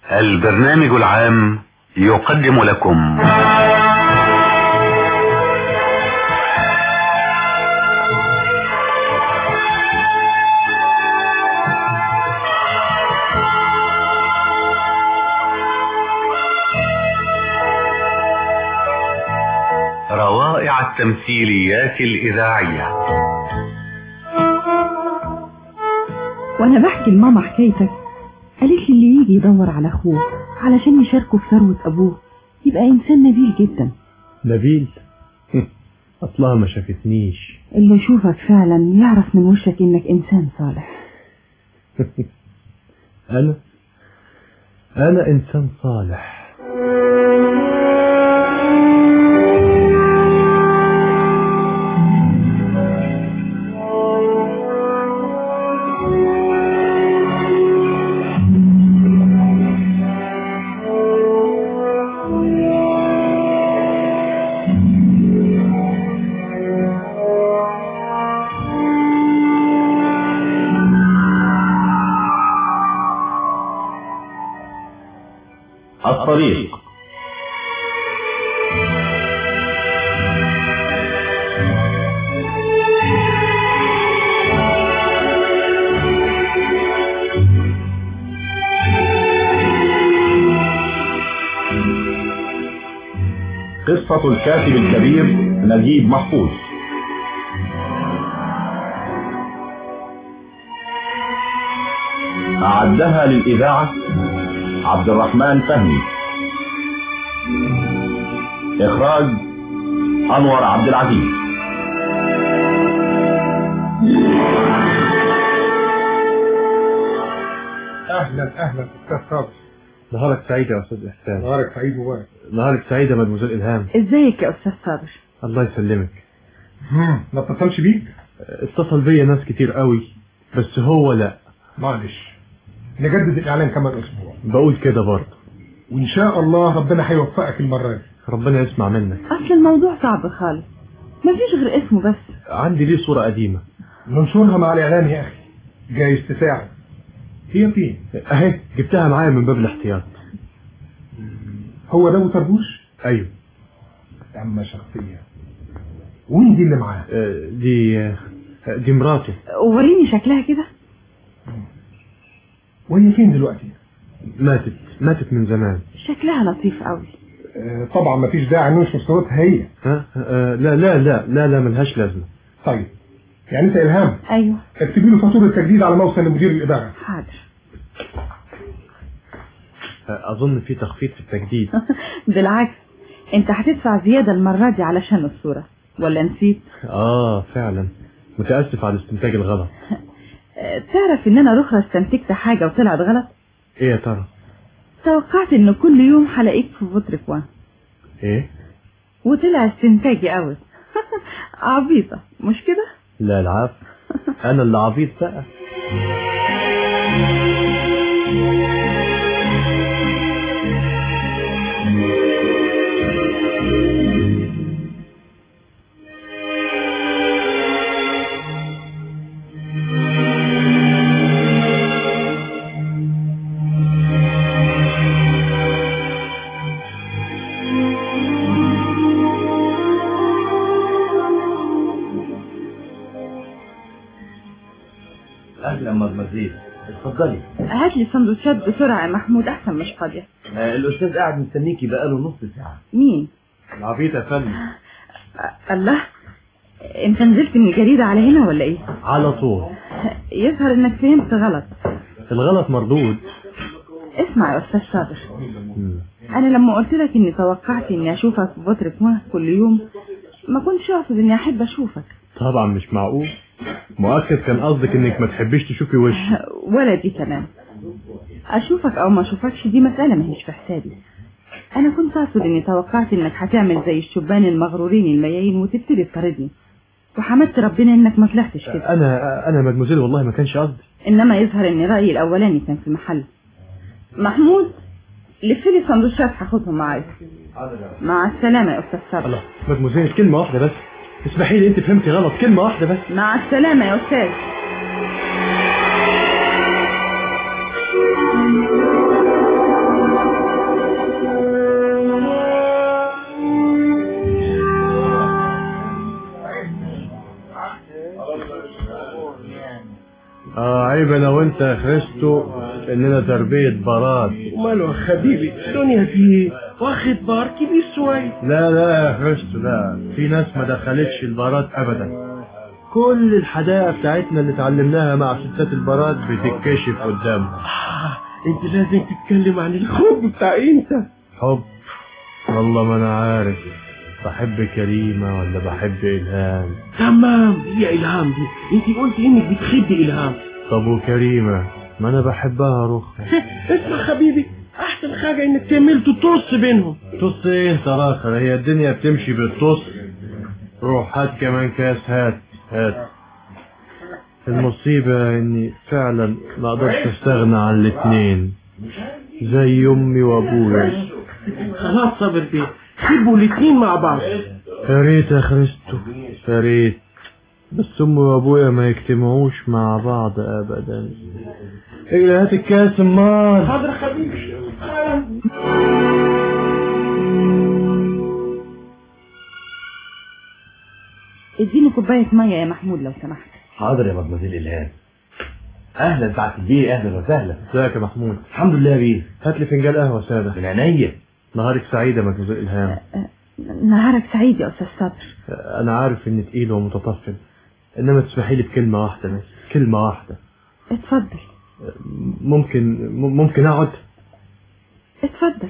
البرنامج العام يقدم لكم روائع التمثيليات الإذاعية وانا بحكي لماما حكايتك قالت لي اللي يجي يدور على اخوه علشان يشاركه في ثروة ابوه يبقى انسان نبيل جدا نبيل اصلها ما شافتنيش اللي يشوفك فعلا يعرف من وشك انك انسان صالح انا انا انسان صالح الطريق قصة الكاتب الكبير نجيب محفوظ أعدها للإذاعة عبد الرحمن فهمي إخراج أنور عبد العزيز اهلا اهلا استاذ صابر نهارك سعيد يا استاذ احسان نهارك سعيد مبارك نهارك سعيد يا مدموزيل الهام ازيك يا استاذ صابر الله يسلمك هم، ما اتصلش بيك اتصل بيا ناس كتير قوي بس هو لا معلش نجدد الاعلان كمان اسبوع بقول كده برضه وان شاء الله ربنا هيوفقك المره دي ربنا يسمع منك اصل الموضوع صعب خالص مفيش غير اسمه بس عندي ليه صورة قديمة ننشرها مع الاعلان يا اخي جايز تساعد هي فين اهي جبتها معايا من باب الاحتياط هو ده ابو طربوش ايوه اما شخصيه وين دي اللي معاه آه، دي آه، دي مراته وريني شكلها كده وهي فين دلوقتي ماتت ماتت من زمان شكلها لطيف قوي آه طبعا ما فيش داعي ننشر صورتها هي ها آه، لا لا لا لا لا ملهاش لازمة طيب يعني انت الهام ايوه اكتبي له فاتوره تجديد على موصل لمدير الاداره حاضر آه، اظن في تخفيض في التجديد بالعكس انت هتدفع زيادة المرة دي علشان الصورة ولا نسيت اه فعلا متأسف على الاستنتاج الغلط اه، تعرف ان انا رخرة استنتجت حاجة وطلعت غلط ايه يا ترى توقعت ان كل يوم هلاقيك في بطرك وان ايه وطلع استنتاجي قوي عبيطة مش كده لا العفو انا اللي عبيط بقى أهلا مدمزيل اتفضلي هات لي سندوتشات بسرعة يا محمود احسن مش فاضية آه، الأستاذ قاعد مستنيكي بقاله نص ساعة مين العبيط يا فندم اه، الله انت نزلت من الجريدة على هنا ولا ايه على طول يظهر انك فهمت غلط الغلط مردود اسمع يا استاذ صابر مم. انا لما قلت لك اني توقعت اني اشوفك في بطرك وان كل يوم ما كنتش اقصد اني احب اشوفك طبعا مش معقول مؤكد كان قصدك انك ما تحبيش تشوفي وشي ولا دي كمان اشوفك او ما اشوفكش دي مسألة ما هيش في حسابي انا كنت اقصد اني توقعت انك هتعمل زي الشبان المغرورين الميايين وتبتدي تطاردني وحمدت ربنا انك ما طلعتش كده انا انا مدموزيل والله ما كانش قصدي انما يظهر ان رايي الاولاني كان في محل محمود لف لي سندوتشات هاخدهم معايا مع السلامة يا استاذ صبري الله مدموزيل كلمة واحدة بس اسمحي لي انت فهمتي غلط كلمة واحدة بس مع السلامة يا استاذ وانت يا خريستو اننا تربية بارات وماله يا حبيبي الدنيا دي واخد بار كبير شوية لا لا يا خريستو لا في ناس ما دخلتش البارات ابدا كل الحدائق بتاعتنا اللي اتعلمناها مع ستات البارات بتتكشف قدامنا آه انت لازم تتكلم عن الحب بتاع انت حب والله ما انا عارف بحب كريمة ولا بحب إلهام تمام هي إلهام دي انت قلت انك بتحبي إلهام طب وكريمة ما انا بحبها روح اسمع حبيبي احسن حاجة انك تعمل تطص بينهم تص ايه انت راخر هي الدنيا بتمشي بالتص روح هات كمان كاس هات هات المصيبة اني فعلا ما اقدرش استغنى عن الاتنين زي امي وابويا خلاص صابر بيه سيبوا الاتنين مع بعض يا ريت يا خريستو يا ريت بس امي وابويا ما يجتمعوش مع بعض ابدا ايه هات الكاس امال حاضر حبيبي اديني كوباية مية يا محمود لو سمحت حاضر يا مدمزيل إلهام أهلا سعادة البيه أهلا وسهلا ازيك يا محمود الحمد لله يا بيه هات لي فنجان قهوة سادة من عينيا نهارك سعيد يا مدموزيل إلهام نهارك سعيد يا أستاذ صبر أنا عارف إني تقيل ومتطفل إنما تسمحي لي بكلمة واحدة بس كلمة واحدة اتفضل ممكن ممكن أقعد اتفضل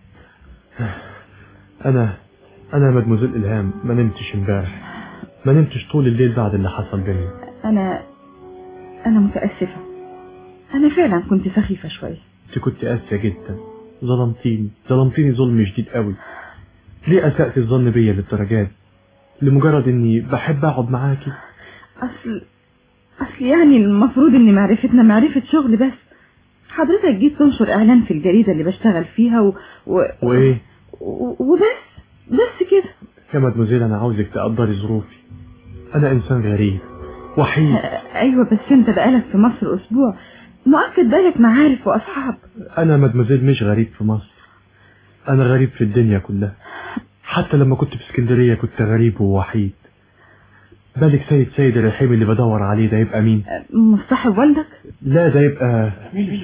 أنا أنا مدموزيل إلهام ما نمتش امبارح ما نمتش طول الليل بعد اللي حصل بينا أنا أنا متأسفة أنا فعلا كنت سخيفة شوية أنت كنت قاسية جدا ظلمتيني ظلمتيني ظلم شديد قوي ليه أسأت الظن بيا للدرجات لمجرد إني بحب أقعد معاكي أصل أصل يعني المفروض إن معرفتنا معرفة شغل بس حضرتك جيت تنشر إعلان في الجريدة اللي بشتغل فيها و... و... وإيه و... وبس بس كده يا مدموزيل أنا عاوزك تقدري ظروفي أنا إنسان غريب وحيد أيوة بس أنت بقالك في مصر أسبوع مؤكد بالك معارف وأصحاب أنا مدموزيل مش غريب في مصر أنا غريب في الدنيا كلها حتى لما كنت في اسكندرية كنت غريب ووحيد بالك سيد سيد الرحيم اللي بدور عليه ده يبقى مين مصاحب والدك لا ده يبقى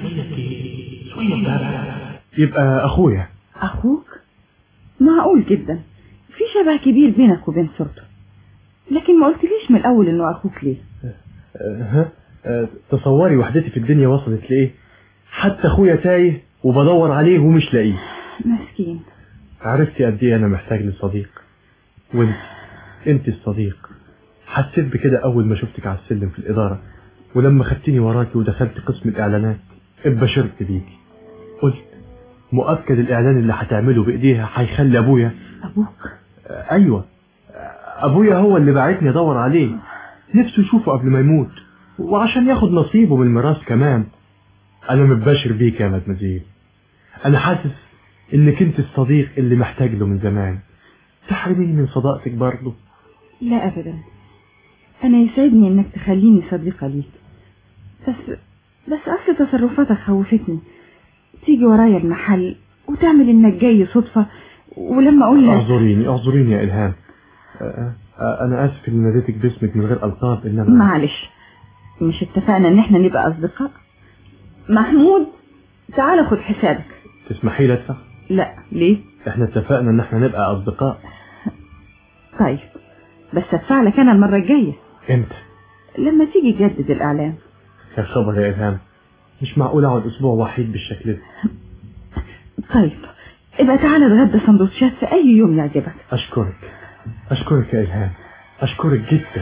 يبقى أخويا أخوك معقول جدا في شبه كبير بينك وبين صورته لكن ما قلتليش من الأول إنه أخوك ليه أه، ها أه، تصوري وحدتي في الدنيا وصلت لإيه حتى أخويا تايه وبدور عليه ومش لاقيه مسكين عرفتي قد ايه انا محتاج لصديق وانت انت الصديق حسيت بكده اول ما شفتك على السلم في الاداره ولما خدتني وراكي ودخلت قسم الاعلانات اتبشرت بيكي قلت مؤكد الاعلان اللي هتعمله بايديها هيخلي ابويا أبوك آه، ايوه آه، ابويا هو اللي بعتني ادور عليه نفسه يشوفه قبل ما يموت وعشان ياخد نصيبه من الميراث كمان انا متبشر بيك يا مدمزيل انا حاسس انك انت الصديق اللي محتاج له من زمان تحرميني من صداقتك برضه لا أبدا أنا يسعدني إنك تخليني صديقة ليك بس بس أصل تصرفاتك خوفتني تيجي ورايا المحل وتعمل إنك جاي صدفة ولما أقول لك اعذريني اعذريني يا الهام آه، آه، انا اسف اني ناديتك باسمك من غير القاب انما معلش مش اتفقنا إن إحنا نبقى أصدقاء محمود تعال خد حسابك تسمحي لي ادفع لا ليه احنا اتفقنا ان احنا نبقى اصدقاء طيب بس أدفع لك أنا المرة الجاية امتى لما تيجي تجدد الإعلان يا خبر يا الهام مش معقول اقعد اسبوع وحيد بالشكل ده طيب ابقى تعالى اتغدى سندوتشات في أي يوم يعجبك اشكرك اشكرك يا الهام اشكرك جدا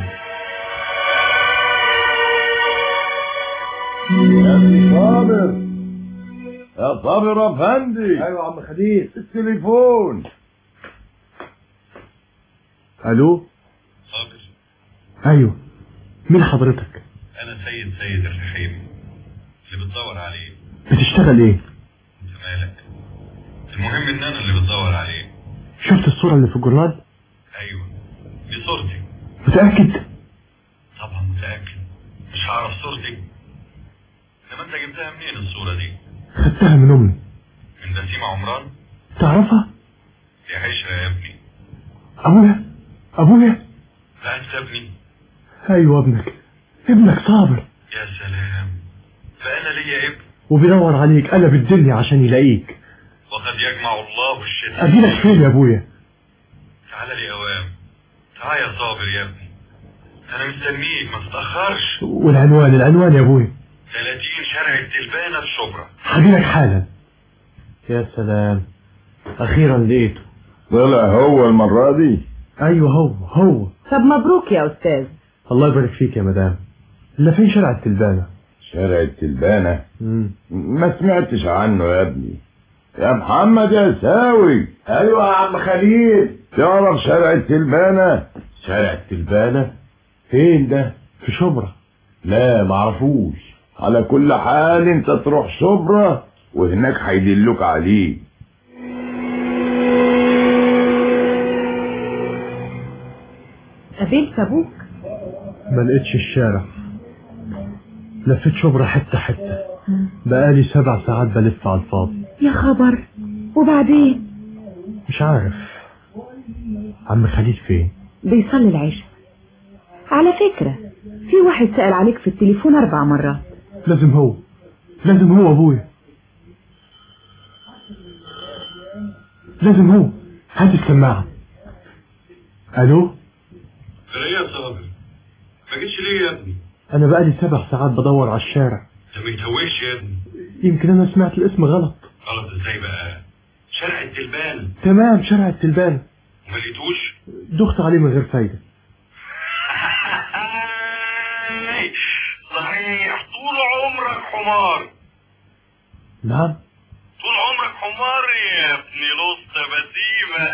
يا صابر يا صابر يا افندي ايوه يا عم خديج التليفون الو صابر ايوه مين حضرتك انا سيد سيد الرحيم اللي بتدور عليه بتشتغل ايه انت مالك المهم ان انا اللي بتدور عليه شفت الصورة اللي في الجراد ايوه دي صورتي متأكد طبعا متاكد مش هعرف صورتي انما انت جبتها منين الصوره دي خدتها من امي من بسيمه عمران تعرفها دي عشره يا ابني ابويا ابويا لا انت ابني ايوه ابنك ابنك صابر يا سلام فأنا ليا ابن وبيدور عليك قلب الدنيا عشان يلاقيك وقد يجمع الله الشتاء أجيلك فين يا أبويا تعال لي أوام تعال يا صابر يا ابني أنا مستنيك ما تتأخرش والعنوان العنوان يا أبويا 30 شارع التلبانة في شبرا هجيلك حالا يا سلام أخيرا لقيته طلع هو المرة دي أيوه هو هو طب مبروك يا أستاذ الله يبارك فيك يا مدام إلا فين شارع التلبانة شارع التلبانة مم. ما سمعتش عنه يا ابني يا محمد يا ساوي ايوه يا عم خليل تعرف شارع التلبانة شارع التلبانة فين ده في شبرا لا معرفوش على كل حال انت تروح شبرا وهناك هيدلوك عليه قابلت أبوك ما لقيتش الشارع لفيت شبرا حتة حتة بقالي سبع ساعات بلف على الفاضي يا خبر وبعدين مش عارف عم خليل فين بيصلي العشاء على فكرة في واحد سأل عليك في التليفون أربع مرات لازم هو لازم هو ابويا لازم هو هات السماعة الو ايه يا صابر ما جيتش ليه يا ابني انا بقالي سبع ساعات بدور على الشارع انت ما يتهوش يا ابني يمكن انا سمعت الاسم غلط غلط ازاي بقى شارع التلبانة تمام شارع التلبان وما لقيتوش دخت عليه من غير فايدة صحيح طول عمرك حمار نعم طول عمرك حمار يا ابني لصة بسيمة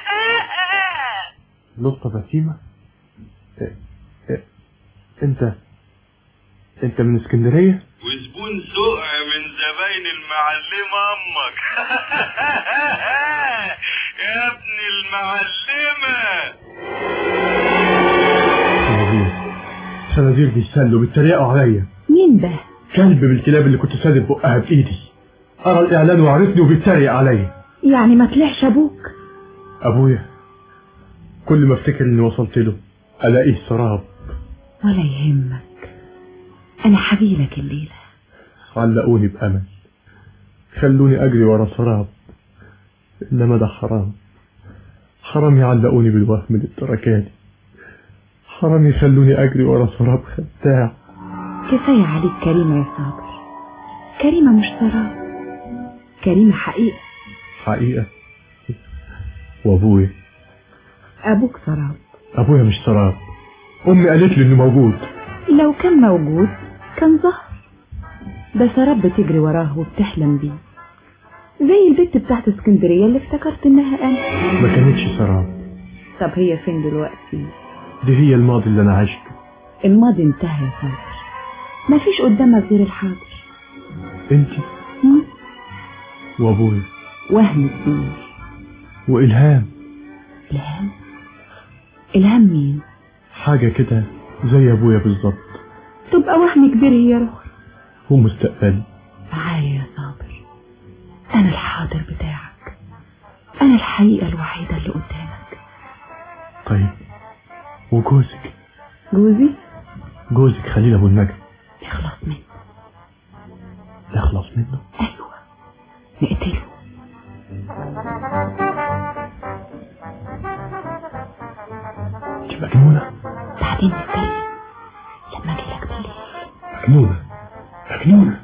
لطة بسيمة إيه إيه انت انت من اسكندرية وزبون سقع من زباين المعلمة امك يا ابن المعلمة خنازير خنازير بيسلوا بيتريقوا عليا مين ده كلب بالكلاب اللي كنت سادد بقها بايدي قرا الاعلان وعرفني وبيتريق عليا يعني ما طلعش أبوك ابويا كل ما افتكر اني وصلت له الاقيه سراب ولا يهمك أنا حبيبك الليلة علقوني بامل خلوني اجري ورا سراب انما ده حرام حرام يعلقوني بالوهم للدرجة دي حرام يخلوني اجري ورا سراب خداع كفاية عليك كريمة يا صابر كريمة مش سراب كريمة حقيقة حقيقة وابويا أبوك سراب ابويا مش سراب امي قالت لي انه موجود لو كان موجود كان ظهر ده سراب بتجري وراه وبتحلم بيه زي البت بتاعت اسكندرية اللي افتكرت انها انا ما كانتش سراب طب هي فين دلوقتي دي هي الماضي اللي انا عشته الماضي انتهى يا صابر مفيش قدامك غير الحاضر انتي هم؟ وابويا وهم كبير والهام الهام الهام مين حاجة كده زي ابويا بالظبط تبقى وهم كبير هي روح هو مستقبلي معايا يا صابر انا الحاضر بتاعك انا الحقيقة الوحيدة اللي قدامك طيب وجوزك جوزي جوزك خليل ابو النجم يخلص منه يخلص منه ايوه نقتله انت مجنونة بعدين نتكلم لما اجيلك بالليل مجنونة مجنونة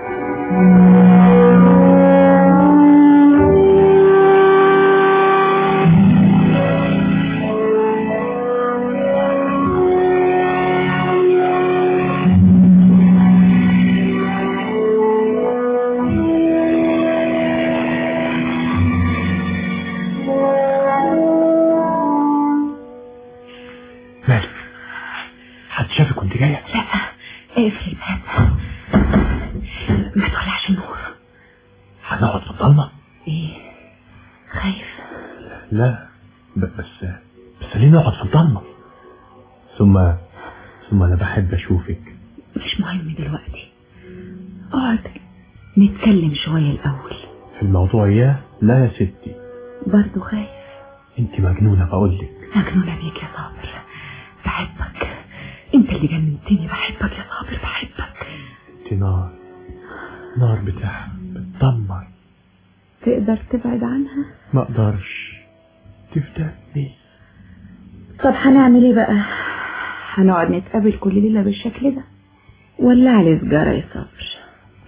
مالك حد شافك وانت جاية لا اقفل الباب ما تولعش النور هنقعد في الضلمة ايه خايف لا ب- بس بس ليه نقعد في الضلمة ثم ثم انا بحب اشوفك مش مهم دلوقتي اقعد نتكلم شوية الاول في الموضوع اياه لا يا ستي برضو خايف انت مجنونة بقولك مجنونة بيك يا صابر بحبك انت اللي جننتني بحبك يا صابر بحبك انت نار النار بتاعها بتدمر تقدر تبعد عنها ما اقدرش تفتني طب هنعمل ايه بقى هنقعد نتقابل كل ليلة بالشكل ده ولا على سجارة يا صبر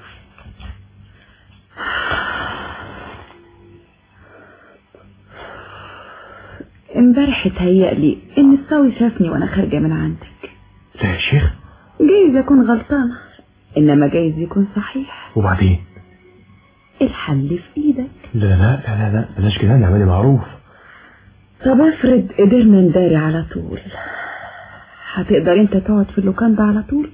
امبارح اتهيألي ان الصاوي شافني وانا خارجة من عندك لا يا شيخ جايز اكون غلطانة انما جايز يكون صحيح وبعدين الحل في ايدك لا لا لا لا لا بلاش كده نعملي معروف طب افرض قدرنا نداري على طول هتقدر انت تقعد في اللوكان ده على طول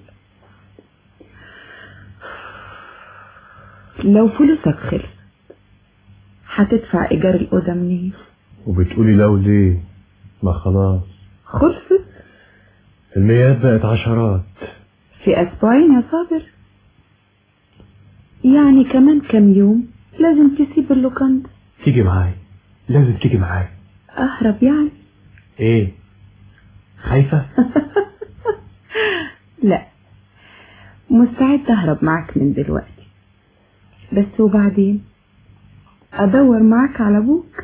لو فلوسك خلصت هتدفع ايجار الاوضه منين وبتقولي لو ليه ما خلاص خلصت الميات بقت عشرات في اسبوعين يا صابر يعني كمان كام يوم لازم تسيب اللوكان ده تيجي معايا لازم تيجي معايا اهرب يعني ايه خايفة لا مستعد اهرب معاك من دلوقتي بس وبعدين ادور معاك على ابوك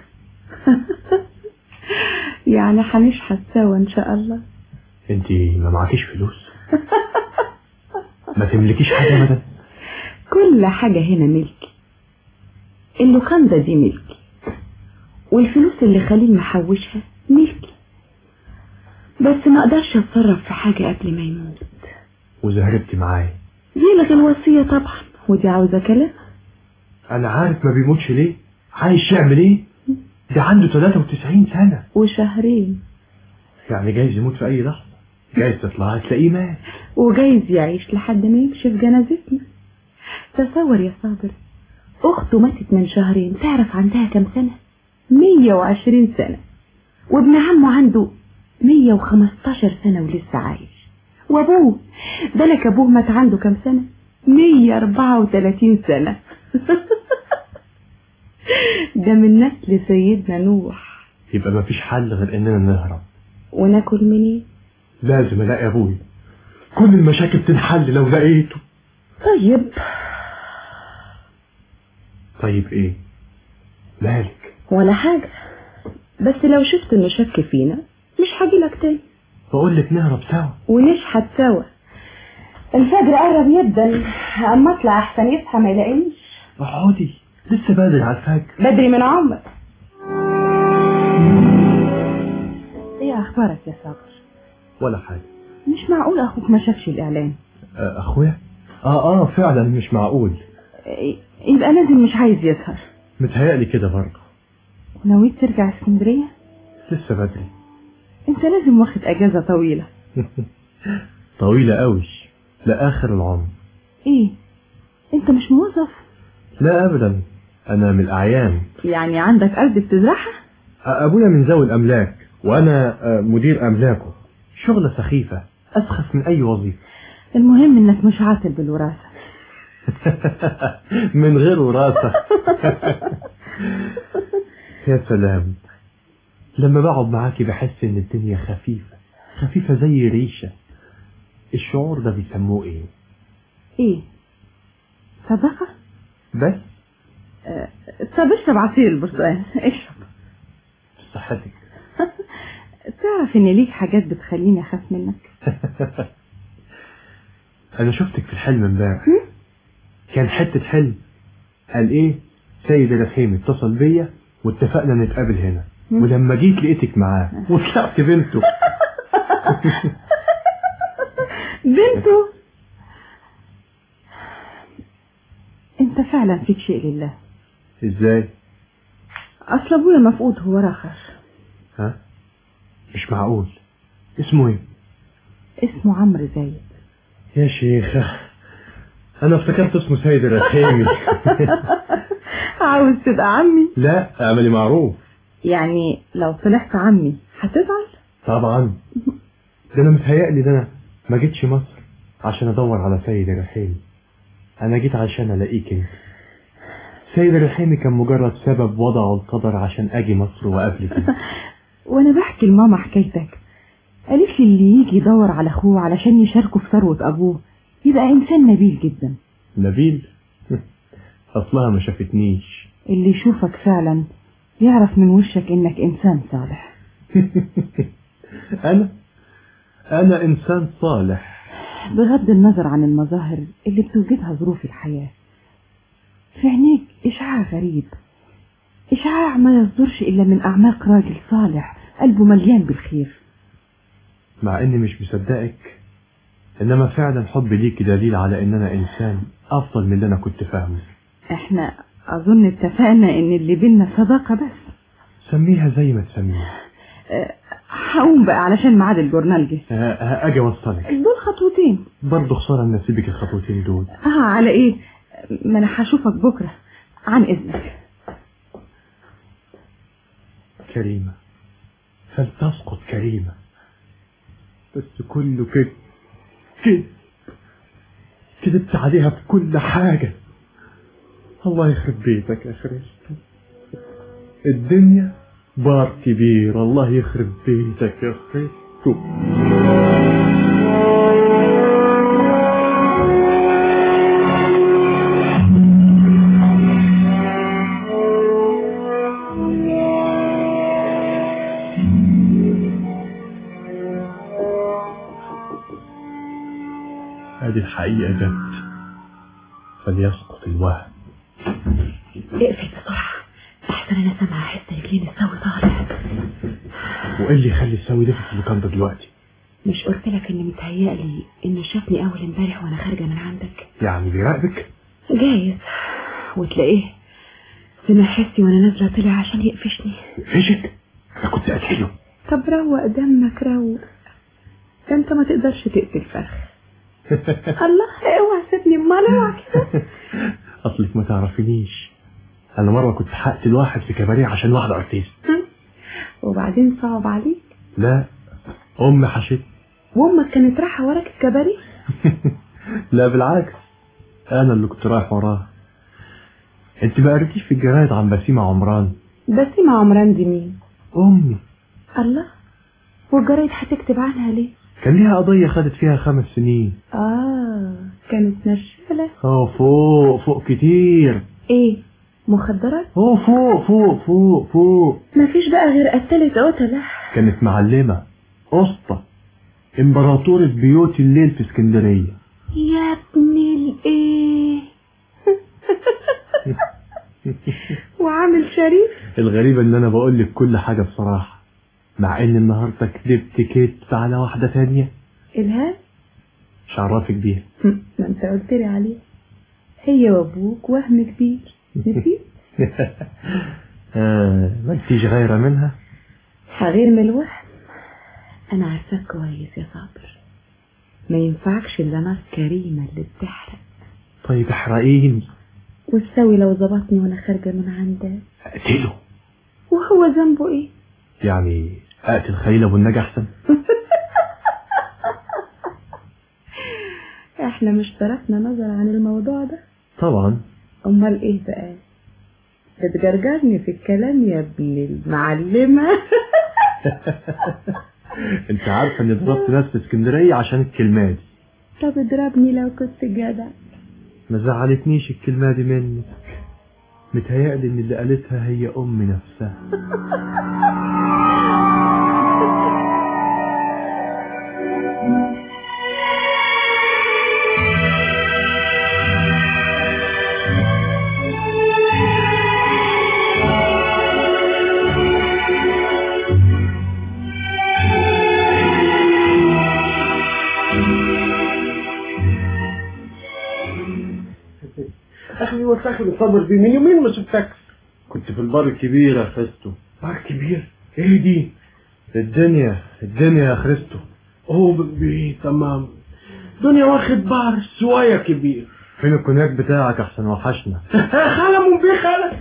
يعني هنشحت سوا ان شاء الله انتي ما معكيش فلوس ما تملكيش حاجة ابدا كل حاجة هنا ملكي اللوكاندا دي ملكي والفلوس اللي خليل محوشها ملكي بس ما اقدرش اتصرف في حاجة قبل ما يموت وزهربتي معايا يلغي الوصية طبعا ودي عاوزة كلام انا عارف ما بيموتش ليه عايش يعمل ايه ده عنده 93 سنة وشهرين يعني جايز يموت في اي لحظة جايز تطلع تلاقيه مات وجايز يعيش لحد ما يمشي في جنازتنا تصور يا صابر اخته ماتت من شهرين تعرف عندها كم سنة 120 سنة وابن عمه عنده 115 سنة ولسه عايش وابوه ده لك ابوه مات عنده كم سنة 134 سنة ده من نسل سيدنا نوح يبقى ما فيش حل غير اننا نهرب وناكل منين لازم الاقي ابويا كل المشاكل تنحل لو لقيته طيب طيب ايه مالك ولا حاجة بس لو شفت انه شك فينا مش هجيلك تاني بقول لك نهرب سوا ونشحت سوا الفجر قرب جدا اما اطلع احسن يصحى ما يلاقينيش اقعدي لسه بدري على الفجر بدري من عمرك ايه اخبارك يا صبر ولا حاجة مش معقول اخوك ما شافش الاعلان آه، اخويا اه اه فعلا مش معقول إيه، يبقى لازم مش عايز يسهر متهيألي كده برضه ونويت ترجع اسكندرية لسه بدري انت لازم واخد اجازة طويلة طويلة قوي لآخر العمر ايه انت مش موظف لا أبدا أنا من الأعيان يعني عندك ارض بتزرعها آه، أبويا من ذوي الأملاك وأنا آه، مدير أملاكه شغلة سخيفة أسخف من أي وظيفة المهم انك مش عاطل بالوراثة من غير وراثة يا سلام لما بقعد معاكي بحس ان الدنيا خفيفة خفيفة زي ريشة الشعور ده بيسموه ايه ايه صدقة بس آه، طب اشرب عصير البرتقال اشرب صحتك تعرف ان ليك حاجات بتخليني اخاف منك انا شفتك في الحلم امبارح كان حتة حلم قال ايه سيد الرحيم اتصل بيا واتفقنا نتقابل هنا ولما جيت لقيتك معاه وطلعت بنته بنته انت فعلا فيك شيء لله ازاي اصل ابويا مفقود هو راخر ها مش معقول اسمه ايه اسمه عمرو زايد يا شيخة انا افتكرت اسمه سيد الرحيمي عاوز تبقى عمي لا اعملي معروف يعني لو طلعت عمي هتزعل طبعا ده انا متهيألي ده انا ما جيتش مصر عشان ادور على سيد الرحيمي انا جيت عشان الاقيك انت سيد الرحيمي كان مجرد سبب وضعه القدر عشان اجي مصر واقابلك انت. وانا بحكي لماما حكايتك قالت لي اللي يجي يدور على اخوه علشان يشاركه في ثروة ابوه يبقى انسان نبيل جدا نبيل اصلها ما شافتنيش اللي يشوفك فعلا يعرف من وشك انك انسان صالح انا انا انسان صالح بغض النظر عن المظاهر اللي بتوجدها ظروف الحياة في عينيك إشعاع غريب إشعاع ما يصدرش إلا من أعماق راجل صالح قلبه مليان بالخير مع اني مش مصدقك انما فعلا حبي ليك دليل على ان انا انسان افضل من اللي انا كنت فاهمه احنا أظن اتفقنا إن اللي بينا صداقة بس سميها زي ما تسميها أه، هقوم بقى علشان ميعاد الجورنال جه أه، أه، اجي اوصلك دول خطوتين برضه خساره ان اسيبك الخطوتين دول اه على ايه ما انا هشوفك بكرة عن اذنك كريمه فلتسقط كريمه بس كله كده كده كذبت عليها في كل حاجه الله يخرب بيتك يا خريستو الدنيا بار كبير الله يخرب بيتك يا خريستو هذه الحقيقة جت فليسقط الوهم اقفل بسرعة احسن انا سامعة احس رجلين السوي طالع وايه اللي يخلي السوي ده في اللوكاندا دلوقتي مش قلت لك ان متهيألي انه شافني اول امبارح وانا خارجة من عندك يعني بيراقبك جايز وتلاقيه سمع حسي وانا نازلة طلع عشان يقفشني فيشك انا كنت قتله طب روق دمك روق ده انت ما تقدرش تقتل فرخ الله اوعى سيبني امال اوعى كده اصلك ما تعرفينيش انا مره كنت هقتل واحد في كباريه عشان واحده ارتيست وبعدين صعب عليك لا امي حشت وامك كانت رايحة وراك الكباري لا بالعكس انا اللي كنت رايح وراها انت ما قريتيش في الجرايد عن بسيمه عمران بسيمة عمران دي مين امي الله والجرايد هتكتب عنها ليه كان ليها قضيه خدت فيها خمس سنين اه كانت نشالة اه فوق فوق كتير ايه مخدرات اه فوق فوق فوق فوق مفيش بقى غير قتلة قتلة كانت معلمة أسطى إمبراطورة بيوت الليل في اسكندرية يا ابن الايه وعامل شريف الغريب إن أنا بقول لك كل حاجة بصراحة مع إن النهاردة كذبت كذب على واحدة تانية الهام مش عرفك بيها ما انت قلت لي عليه هي وابوك وهم كبير نسيت آه ما انتيش غايرة منها غير من الوهم انا عارفاك كويس يا صابر ما ينفعكش الا نار كريمة اللي بتحرق طيب احرقيني والسوي لو ظبطني وانا خارجة من عندك اقتله وهو ذنبه ايه يعني اقتل خليل ابو النجا احسن احنا مش تركنا نظر عن الموضوع ده طبعا امال ايه بقى بتجرجرني في الكلام يا ابن المعلمة انت عارفة اني ضربت ناس في اسكندرية عشان الكلمة دي طب اضربني لو كنت جدع ما زعلتنيش الكلمة دي منك متهيألي ان اللي قالتها هي امي نفسها اخي وسخ اللي صبر بيه من يومين ما شفتكش كنت في البار الكبير يا خريستو بار كبير ايه دي الدنيا الدنيا يا خريستو اوه بيه تمام دنيا واخد بار شوية كبير فين الكونياك بتاعك احسن وحشنا خالة من بيه خالة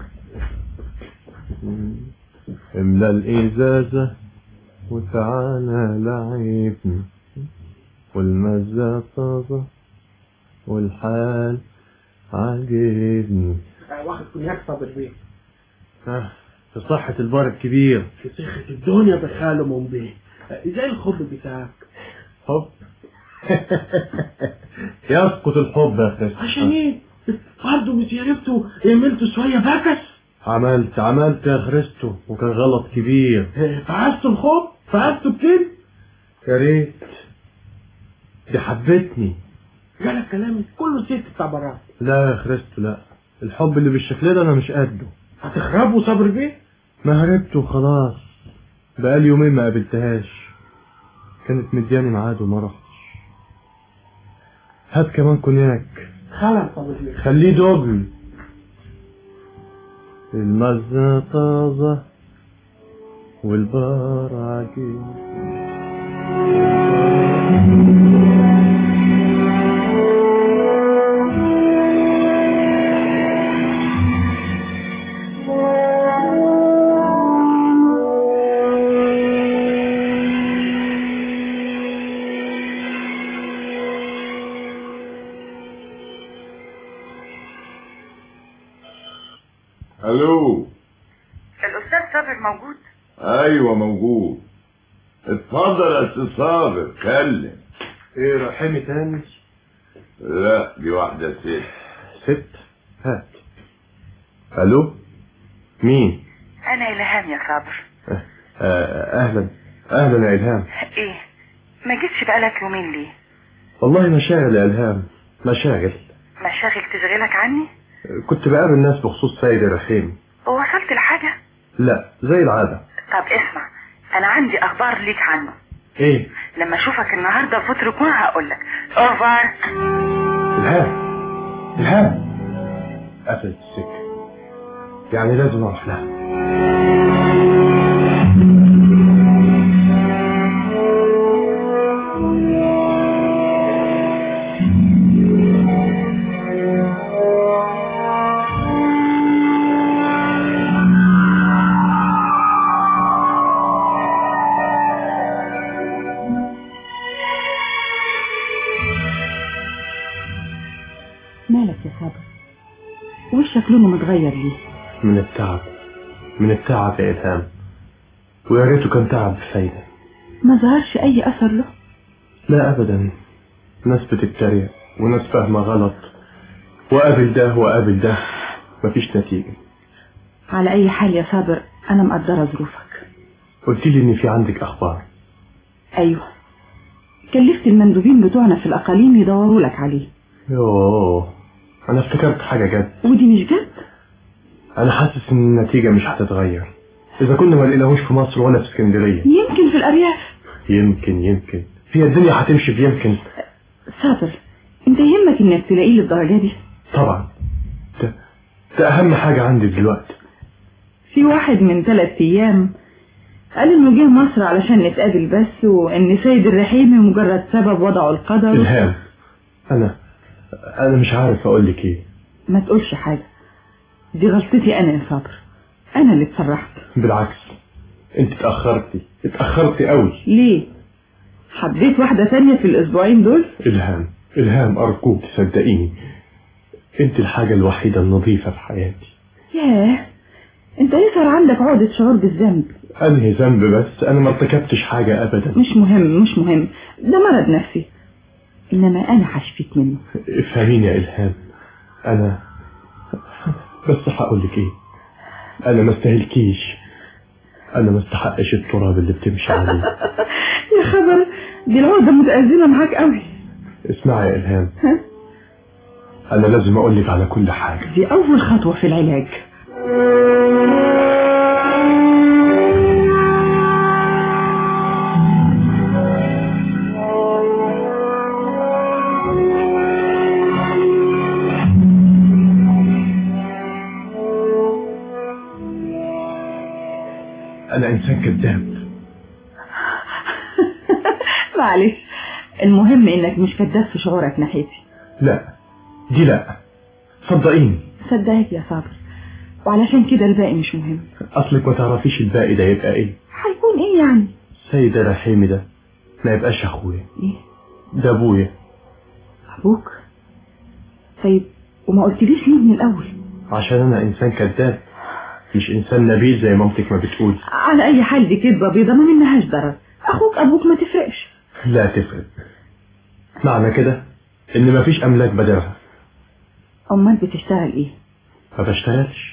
املا الازازة وتعالى لعبني والمزة طازة والحال عاجبني واخد كونياك صابر بيه آه، في صحة البار الكبير في صيخة الدنيا بخاله من بيه زي الخب بتاعك حب يسقط الحب يا خريستو عشان ايه برضه مش عرفتوا عملتوا شوية بكس عملت عملت يا خريستو وكان غلط كبير فعزتوا الخوف فعزتوا الكذب يا ريت دي حبتني جالك كلامي كله ست بتاع براد لا يا خريستو لا الحب اللي بالشكل ده انا مش قده هتخربوا صبر بيه ما هربت وخلاص بقالي يومين ما قابلتهاش كانت مدياني ميعاد وما رحتش هات كمان كونياك خلاص صبر بيه خليه دوبل المزة طازة والبار عجيب الو الأستاذ صابر موجود ايوه موجود اتفضل يا استاذ صابر كلم ايه رحمي تاني لا دي واحدة ست ست هات الو مين أنا إلهام يا صابر آه، آه، اهلا اهلا يا الهام إيه ما جيتش بقالك يومين ليه والله مشاغل يا الهام مشاغل مشاغل تشغلك عني كنت بقابل ناس بخصوص سيد الرحيم ووصلت لحاجة لا زي العادة طب اسمع أنا عندي أخبار ليك عنه ايه لما أشوفك النهاردة في تركون هقولك أوفر الهام الهام قفلت السكة يعني لازم اروح لها مالك يا صابر وشك لونه متغير ليه من التعب من التعب يا إلهام ويا ريته كان تعب بفايدة ما ظهرش أي أثر له لا أبدا ناس بتتريق وناس فاهمة غلط وقابل ده وقابل ده مفيش نتيجة على أي حال يا صابر أنا مقدرة ظروفك قلت لي إن في عندك أخبار أيوه كلفت المندوبين بتوعنا في الأقاليم يدوروا لك عليه يوه أنا افتكرت حاجة جد ودي مش جد أنا حاسس إن النتيجة مش هتتغير إذا كنا ما لقيناهوش في مصر ولا في اسكندرية يمكن في الأرياف يمكن يمكن هي الدنيا هتمشي في يمكن صابر انت يهمك انك تلاقيه للدرجة دي طبعا ده, ده أهم حاجة عندي دلوقتي في واحد من ثلاث ايام قال انه جه مصر علشان نتقابل بس وان سيد الرحيمي مجرد سبب وضعه القدر إلهام أنا أنا مش عارف أقول لك إيه ما تقولش حاجة دي غلطتي انا يا صابر انا اللي اتسرحت بالعكس أنت اتأخرتي اتأخرتي قوي ليه حبيت واحدة تانية في الاسبوعين دول إلهام إلهام أرجوك تصدقيني أنت الحاجة الوحيدة النظيفة في حياتي ياه انت يظهر عندك عقدة شعور بالذنب أنهي ذنب بس أنا ما ارتكبتش حاجة أبدا مش مهم مش مهم ده مرض نفسي انما انا هشفيك منه افهميني يا إلهام أنا بس هقول لك إيه أنا ما استاهلكيش أنا ما استحقش التراب اللي بتمشي عليه يا خبر دي العقدة متأزمة معاك قوي اسمعي يا إلهام ها؟ أنا لازم أقول لك على كل حاجة دي أول خطوة في العلاج أنا إنسان كذاب معلش المهم انك مش كداب في شعورك ناحيتي لا دي لا صدقيني صدقك يا صابر وعلشان كده الباقي مش مهم أصلك ما تعرفيش الباقي ده يبقى إيه هيكون ايه يعني سيد رحيمي ده ما يبقاش أخويا ايه ده أبويا ابوك طيب وما قلتليش ليه من الاول عشان أنا إنسان كذاب مش إنسان نبيل زي مامتك ما بتقول على اي حال دي كدبة بيضة ما منهاش ضرر اخوك ابوك ما تفرقش لا تفرق معنى كده إن مفيش أملاك بدلها امال بتشتغل ايه ما بشتغلش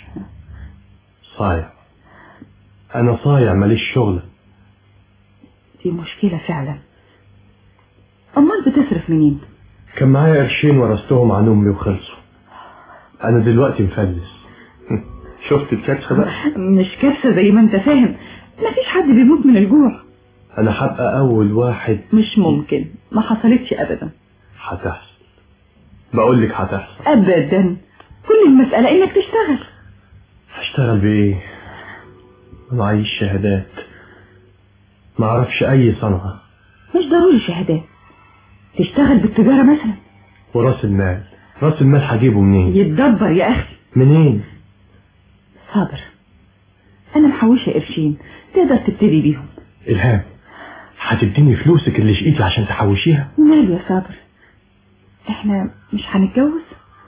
صايع انا صايع ماليش شغل دي مشكلة فعلا امال بتصرف منين كان معايا قرشين ورثتهم عن امي وخلصوا انا دلوقتي مفلس شفت الكارثه بقى مش كارثة زي ما انت فاهم مفيش حد بيموت من الجوع انا هبقى اول واحد مش ممكن ما حصلتش ابدا هتحصل بقول لك هتحصل ابدا كل المسألة انك تشتغل هشتغل بايه ما معيش شهادات ما اعرفش اي صنعه مش ضروري شهادات تشتغل بالتجارة مثلا وراس المال راس المال هجيبه منين يتدبر يا اخي منين صابر انا محوشة قرشين تقدر تبتدي بيهم الهام هتديني فلوسك اللي شقيتي عشان تحوشيها وماله يا صابر احنا مش هنتجوز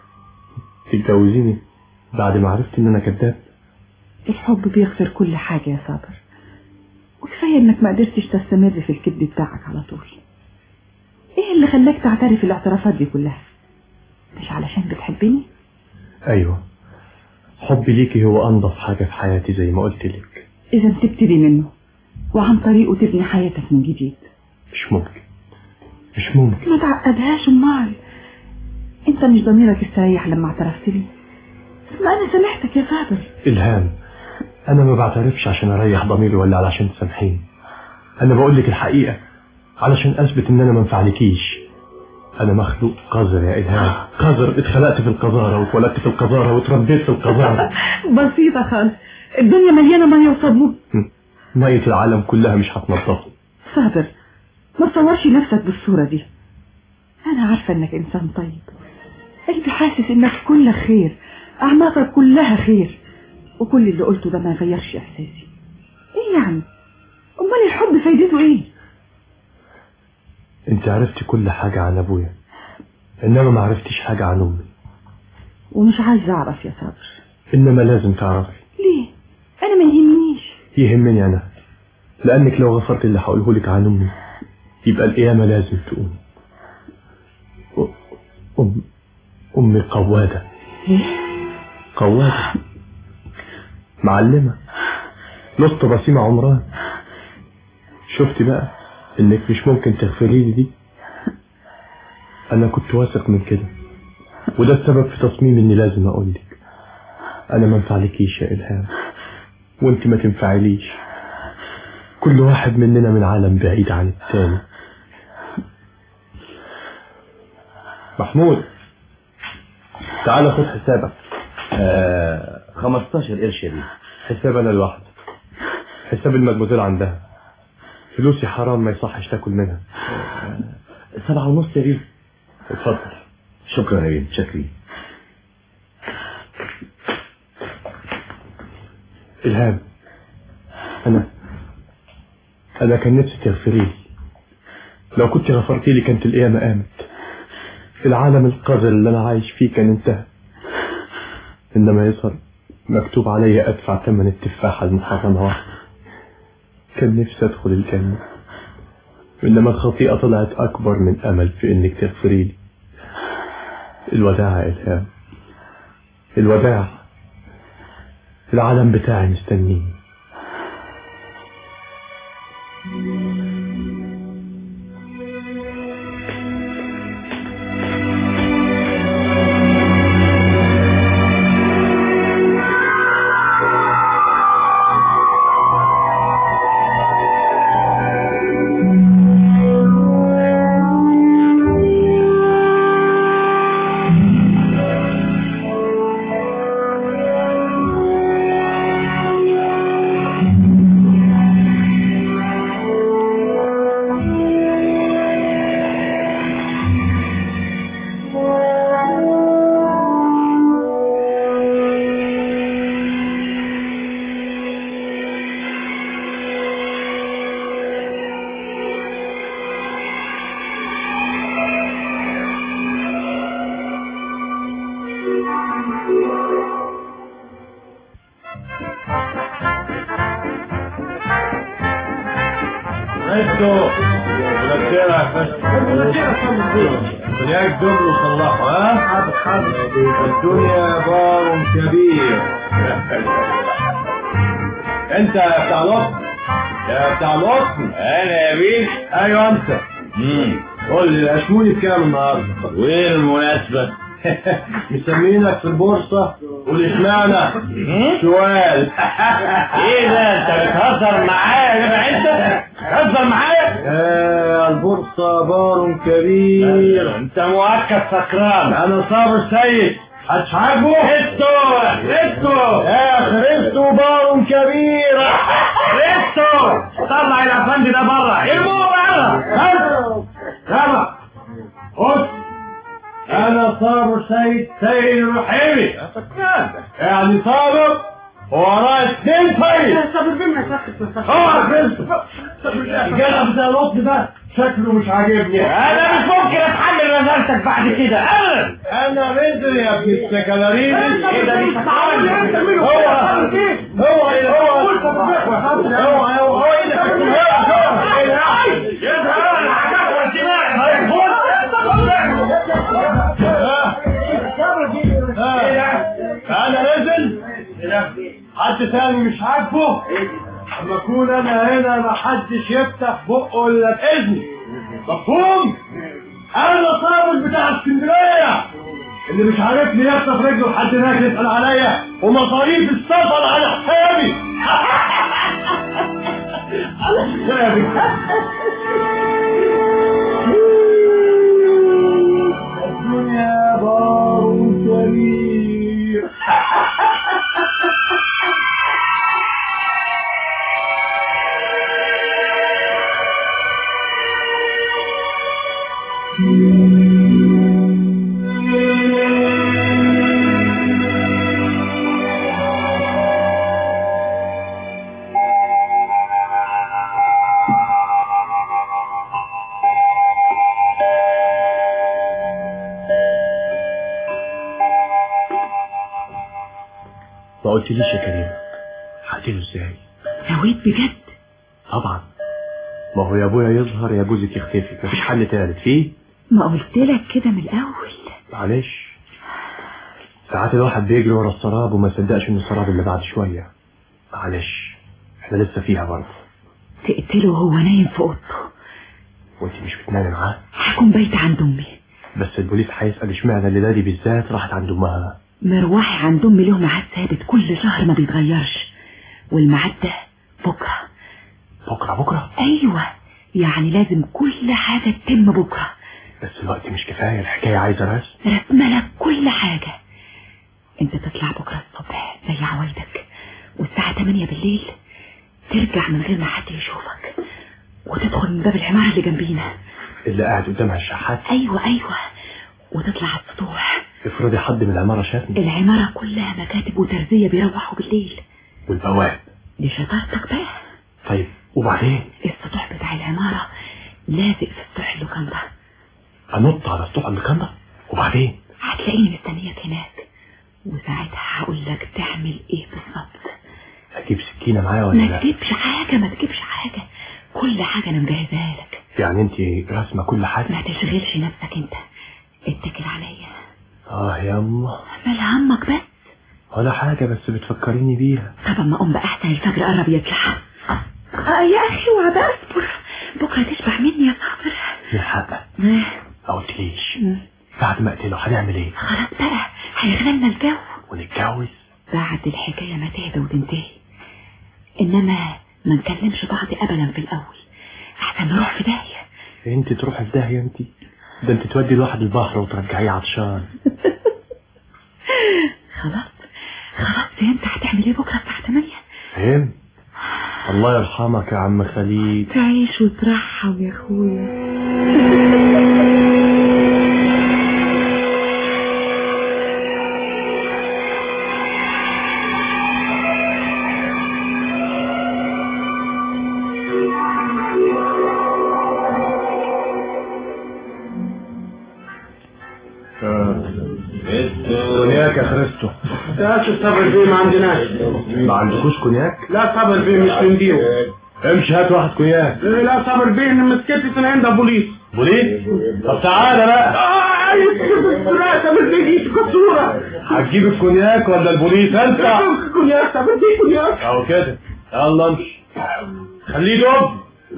تتجوزيني بعد ما عرفت ان انا كذاب الحب بيغفر كل حاجة يا صابر وكفاية انك ما قدرتش تستمر في الكذب بتاعك على طول ايه اللي خلاك تعترف الاعترافات دي كلها مش علشان بتحبني ايوه حبي ليكي هو انضف حاجه في حياتي زي ما قلت لك اذا تبتدي منه وعن طريقه تبني حياتك من جديد مش ممكن مش ممكن ما تعقدهاش امال انت مش ضميرك استريح لما اعترفت لي ما انا سامحتك يا صابر الهام انا ما بعترفش عشان اريح ضميري ولا علشان تسامحيني انا بقول لك الحقيقه علشان اثبت ان انا ما انفعلكيش انا مخلوق قذر يا الهام قذر اتخلقت في القذاره واتولدت في القذاره واتربيت في القذاره بسيطة خالص الدنيا مليانة مية وصابون ميه العالم كلها مش هتنضفه صابر ما تصورش نفسك بالصورة دي أنا عارفة إنك إنسان طيب قلبي حاسس إنك كلك خير أعماقك كلها خير وكل اللي قلته ده ما يغيرش إحساسي إيه يعني؟ أمال الحب فايدته إيه؟ انت عرفتي كل حاجه عن ابويا انما ما عرفتيش حاجه عن امي ومش عايزة أعرف يا صابر انما لازم تعرفي ليه؟ أنا ما يهمنيش يهمني انا لانك لو غفرت اللي هقوله لك عن امي يبقى القيامه لازم تقوم أ- ام امي قواده إيه؟ قواده معلمه نص بسيمه عمران شفتي بقى انك مش ممكن تغفري لي دي انا كنت واثق من كده وده السبب في تصميمي اني لازم اقول لك انا ما انفعلكيش يا الهام وانت ما تنفعليش كل واحد مننا من عالم بعيد عن التاني محمود تعال خد حسابك آه 15 قرش يا بيه حساب انا لوحدي حساب المدموزيل عندها فلوسي حرام ما يصحش تاكل منها سبعة ونص يا بيه اتفضل شكرا يا بيه شكري إلهام أنا أنا كان نفسي تغفري لي لو كنت غفرتي لي كانت القيامة قامت العالم القذر اللي أنا عايش فيه كان انتهى إنما يظهر مكتوب علي أدفع ثمن التفاحة المحرمة واحدة كان نفسي أدخل الجنة إنما الخطيئة طلعت أكبر من أمل في إنك تغفري لي الوداع يا إلهام الوداع العالم بتاعي مستنيني ماشي كونياك دبل وصلحه ها حاضر حاضر الدنيا بار كبير انت يا بتاع لطف يا بتاع لطف انا يا بيه ايوه انت امم قول لي الاشموني بكام النهارده وايه المناسبة مسمينك في البورصة والاشمعنى سؤال ايه ده انت بتهزر معايا يا جدع انت بتهزر معايا آه البورصة بار كبير انت مؤكد سكران انا صابر سيد محدش عاجبه ريستو ريستو يا خريستو بار كبير ريستو طلع الافندي ده بره ارموه بره يلا خد انا صابر سيد سيد الرحيمي يعني صابر ووراه اتنين سيد صابر بيه ما يصحش اه خريستو الجدع بتاع القط ده شكله مش عاجبني انا مش ممكن اتحمل رزالتك بعد كده ابدا انا رزق يا ابن السكالاريني ايه ده مش هتعمل هو هو هو هو هو هو ايه ده انا نزل حد تاني مش عاجبه اما اكون انا هنا ما حدش يفتح بقه الا باذني مفهوم انا صابر بتاع اسكندريه اللي مش عارفني يخطف رجله لحد هناك يسال عليا ومصاريف السفر على حسابي على حسابي الدنيا بار كبير ما قلتليش يا كريم هقتله ازاي نويت بجد طبعا ما هو يا ابويا يظهر يا جوزك يختفي مفيش حل تالت فيه ما قلت لك كده من الاول معلش ساعات الواحد بيجري ورا السراب وما يصدقش ان السراب اللي بعد شويه معلش احنا لسه فيها برضه تقتله وهو نايم في اوضته وانت مش بتنامي معاه هكون بايتة عند امي بس البوليس هيسال اشمعنى الليله دي بالذات راحت عند امها مروحي عند امي له ميعاد ثابت كل شهر ما بيتغيرش والميعاد ده بكره بكره بكره ايوه يعني لازم كل حاجه تتم بكره بس الوقت مش كفايه الحكايه عايزه رسم رسمه لك كل حاجه انت تطلع بكره الصبح زي عوايدك والساعه 8 بالليل ترجع من غير ما حد يشوفك وتدخل من باب العماره اللي جنبينا اللي قاعد قدامها الشحات ايوه ايوه وتطلع على السطوح افرضي حد من العماره شافني العماره كلها مكاتب وترزيه بيروحوا بالليل والبواب دي شطارتك بقى طيب وبعدين السطوح بتاع العماره لازق في سطوح اللوكاندا انط على سطوح اللقندة وبعدين هتلاقيني مستنياك هناك وساعتها هقول لك تعمل ايه بالظبط اجيب سكينه معايا ولا ما لا تجيبش حاجه ما تجيبش حاجه كل حاجه انا مجهزها لك يعني انت راسمه كل حاجه ما تشغلش نفسك انت اتكل عليا اه يما مال همك بس ولا حاجه بس بتفكريني بيها طب اما اقوم بقى احسن الفجر قرب يطلع آه يا اخي اوعى بقى اصبر بكره تشبع مني يا صابر الحق آه، ما قلتليش مم. بعد ما اقتله هنعمل ايه خلاص بقى هيغنى الجو ونتجوز بعد الحكايه ما تهدى وتنتهي انما ما نكلمش بعض ابدا في الاول احسن نروح في داهيه انت تروحي في داهيه انت ده انت تودي الواحد البحر وترجعيه عطشان خلاص خلاص فهمت هتعمل ايه بكره الساعه 8 فهم الله يرحمك يا عم خليل تعيش وترحم يا اخويا كونياك يا خريستو ده صبر بيه ما عندناش ما عندكوش كونياك لا صبر بيه مش بنجيبه امشي هات واحد كونياك لا صابر بيه ان مسكتي من عند بوليس بوليس طب تعالى بقى لا صابر بيه دي كسوره هتجيب الكونياك ولا البوليس انت كونياك صابر بيه كونياك اهو كده يلا امشي خليه دب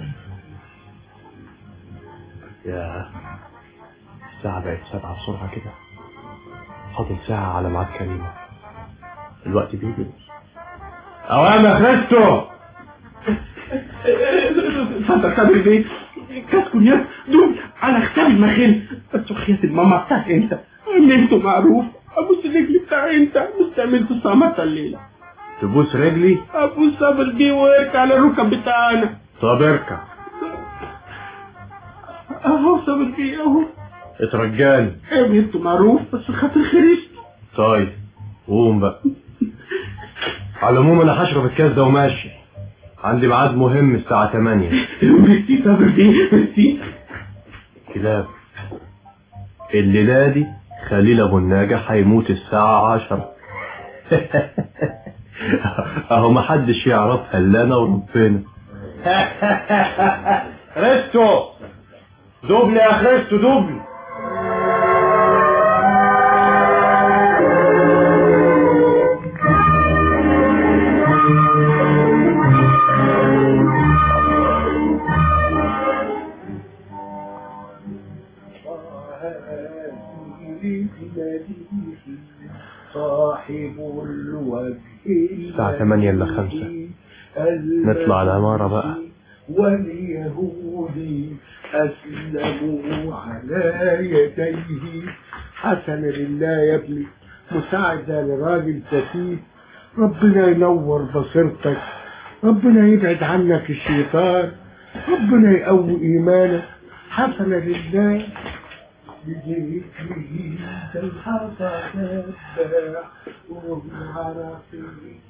يا الساعة بقت سبعة بسرعة كده فاضل ساعة على ميعاد كريمة الوقت بيجري أوام يا خريستو اتفضل صابر بيه كاس كونياك دول على ختام المخل بس وخيات الماما بتاعت انت ان انتوا معروف ابوس الرجل بتاع انت مستعملت الصامتة الليلة تبوس رجلي ابو صابر بيه واركع على الركب بتاعنا طب اركع اهو صابر بيه اهو اترجاني ايه انتوا معروف بس خاطر خريست طيب قوم بقى على العموم انا هشرب الكاس ده وماشي عندي ميعاد مهم الساعة 8 ميرسي صابر بيه ميرسي كلاب الليلة دي خليل ابو الناجح هيموت الساعة 10 اهو محدش يعرفها الا انا وربنا خريستو دوبلي يا خريستو دوبلي صاحب الوجه الساعة 8 إلا 5 نطلع العمارة بقى واليهود أسلموا على يديه حسن لله يا ابني مساعدة لراجل سفيه ربنا ينور بصيرتك ربنا يبعد عنك الشيطان ربنا يقوي إيمانك حسن لله بذكره تلحظ تتبع وعرفه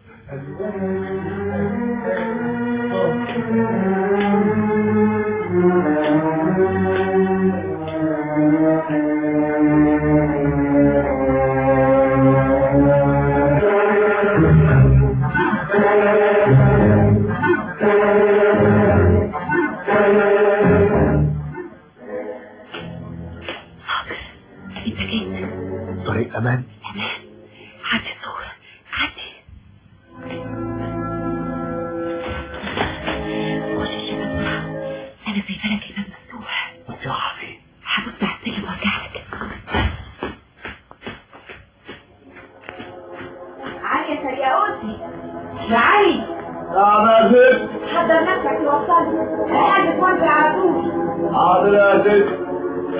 انت جيت طريق امان عدي الصورة عدي خش الشباك بسرعة انا سايبه لك الباب مفتوح انت رايحة فين هبص على السلم وارجع لك علي يا سرياوتي يا علي نعم يا ست حضر نفسك توصلني الحاج توانزل على طول حاضر يا ست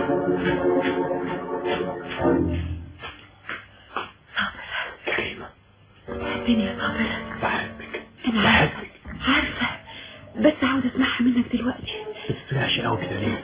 تحبني يا صابر بحبك انا عارفة عارفة بس عاوز اسمعها منك دلوقتي بتفرقش قوي كده ليه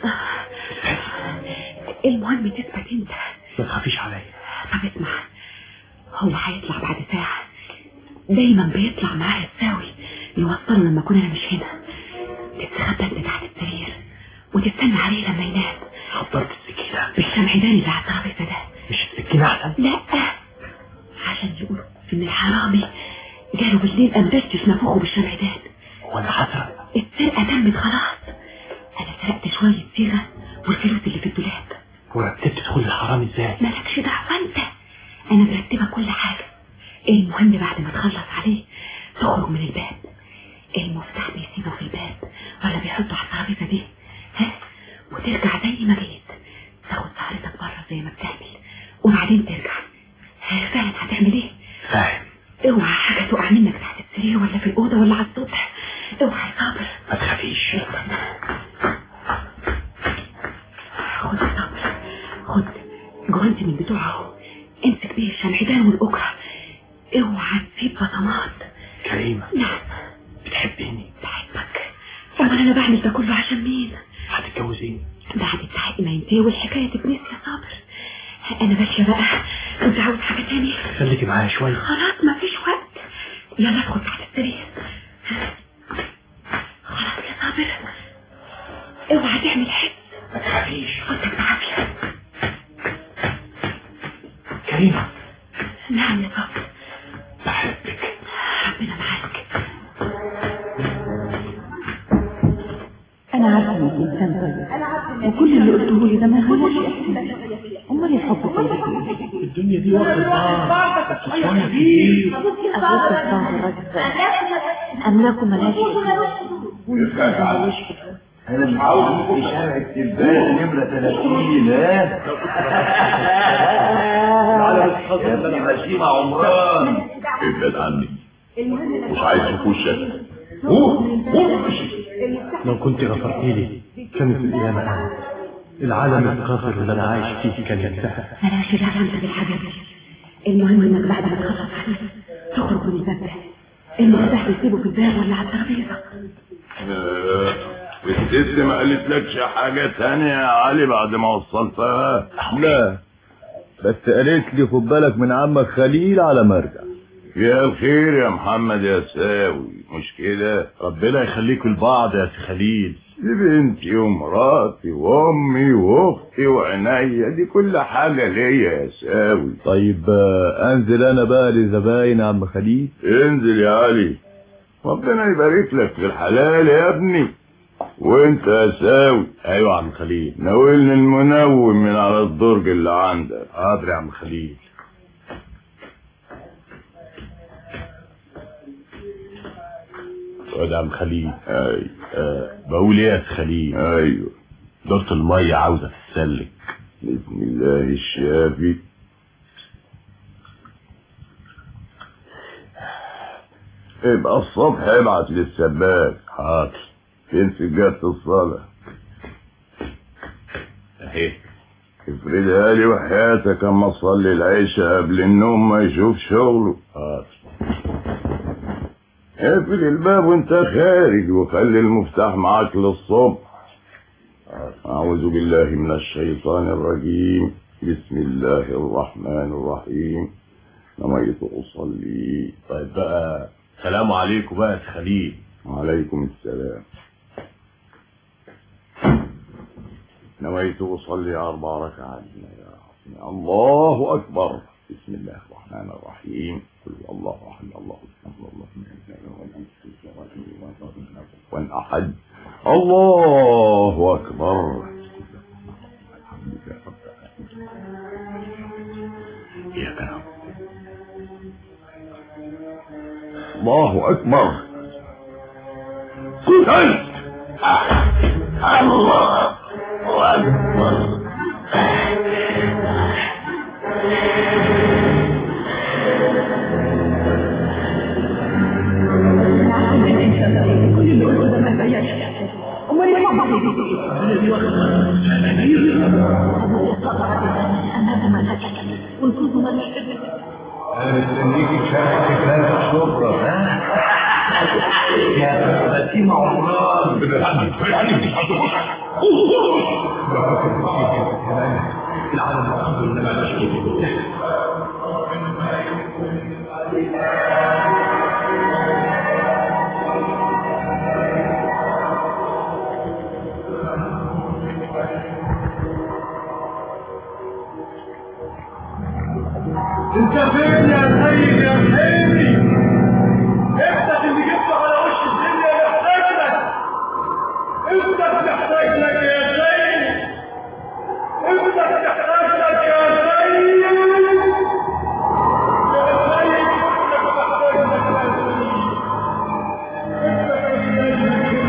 المهم تثبت انت ما تخافيش عليا طب اسمع هو هيطلع بعد ساعة دايما بيطلع معاه الساوي يوصله لما اكون انا مش هنا تستخبى انت تحت السرير وتستنى عليه لما ينام حضرت السكينة بالشمعدان اللي على الترابيزه ده مش السكينة احسن لا عشان يقولوا ان الحرامي جاله بالليل امبشتش نافوخه بالشمعدان وانا حسرة السرقة تمت خلاص انا سرقت شوية صيغة والفلوس اللي في الدولاب ورتبت تدخل الحرام ازاي مالكش دعوة انت انا مرتبة كل حاجة المهم بعد ما تخلص عليه تخرج من الباب المفتاح بيسيبه في الباب ولا بيحطه على الترابيزة دي ها وترجع زي ما جيت تاخد سهرتك بره زي ما بتعمل وبعدين ترجع ها، فعلا هتعمل ايه فاهم اوعى حاجة تقع منك تحت السرير ولا في الأوضة ولا على السطح اوعى يا صابر ما تخافيش خد يا صابر خد جوانت من بتوعه امسك بيه الشمعدان والأكرة اوعى تسيب بصمات كريمة نعم بتحبيني بحبك امال انا بعمل ده كله عشان مين هتتجوزيني بعد التحقيق ما ينتهي والحكاية تتنسي يا صابر انا ماشية بقى انت عاوز حاجة تاني خليكي معايا شوية خلاص ما فيش وقت يلا ادخل تحت السرير خلاص يا صابر اوعى تعمل حس ما تخافيش خدك بعافية كريمة نعم يا صابر بحبك ربنا معاك انا عارفه انك انسان طيب وكل اللي قلته لي ده ما يغيرش احساسي امال الحب كله فين الدنيا دي وقت الطعام بس شوية كتير أبوك الصعب الراجل ده أملاكه ملاش وإنسان ملاش انا مش عاوز في شارع التلبان نمرة 30 ها يا ابني ماشي مع عمران ابعد عني مش عايز اشوف وشك قوم قوم لو كنت غفرت لي كانت القيامة قامت العالم القاصر اللي انا عايش فيه كان ينتهى بلاش العالم انت بالحاجات دي المهم انك بعد ما تخلص عليه تخرج من الباب ده المفتاح تسيبه في الباب ولا على الترابيزه آه، الست ما قالتلكش حاجة تانية يا علي بعد ما وصلتها لا بس قالت لي خد بالك من عمك خليل على ما ارجع يا الخير يا محمد يا ساوي مش كده ربنا يخليكم لبعض يا سي خليل دي بنتي ومراتي وامي واختي وعينيا دي كل حاجة ليا يا ساوي طيب آه، انزل انا بقى لزباين عم خليل انزل يا علي ربنا يبارك لك في الحلال يا ابني وانت يا ساوي ايوه يا عم خليل ناولني المنوم من على الدرج اللي عندك حاضر يا عم خليل اقعد يا عم خليل اي أه بقول ايه يا سي خليل ايوه دورة المية عاوزة تتسلك بسم الله الشافي يبقى الصبح ابعت للسباك حاضر فين سجادة الصلاة اهي افردها لي وحياتك اما اصلي العشاء قبل النوم ما يشوف شغله حاضر اقفل الباب وانت خارج وخلي المفتاح معاك للصبح أعوذ بالله من الشيطان الرجيم بسم الله الرحمن الرحيم نويت أصلي طيب بقى سلام عليكم بقى يا سي خليل وعليكم السلام نويت أصلي أربع ركعات يا عظيم. الله أكبر بسم الله الرحمن الرحيم قل هو الله أحد الله الصمد الله ولم أحد الله أكبر إياك نعبد الله أكبر قتلت الله أكبر انا مستنيك تشارك في كلام الشبرة يا بسيمة عمران العالم الحمد لله ما عادش كده انت فين يا سيد يا حيني افتح اللي جبته على وش الدنيا يحتاج لك افتح تحتاج لك يا سيد افتح تحتاج لك يا سيد يا سيد افتح تحتاج لك يا سيد افتح يا سيد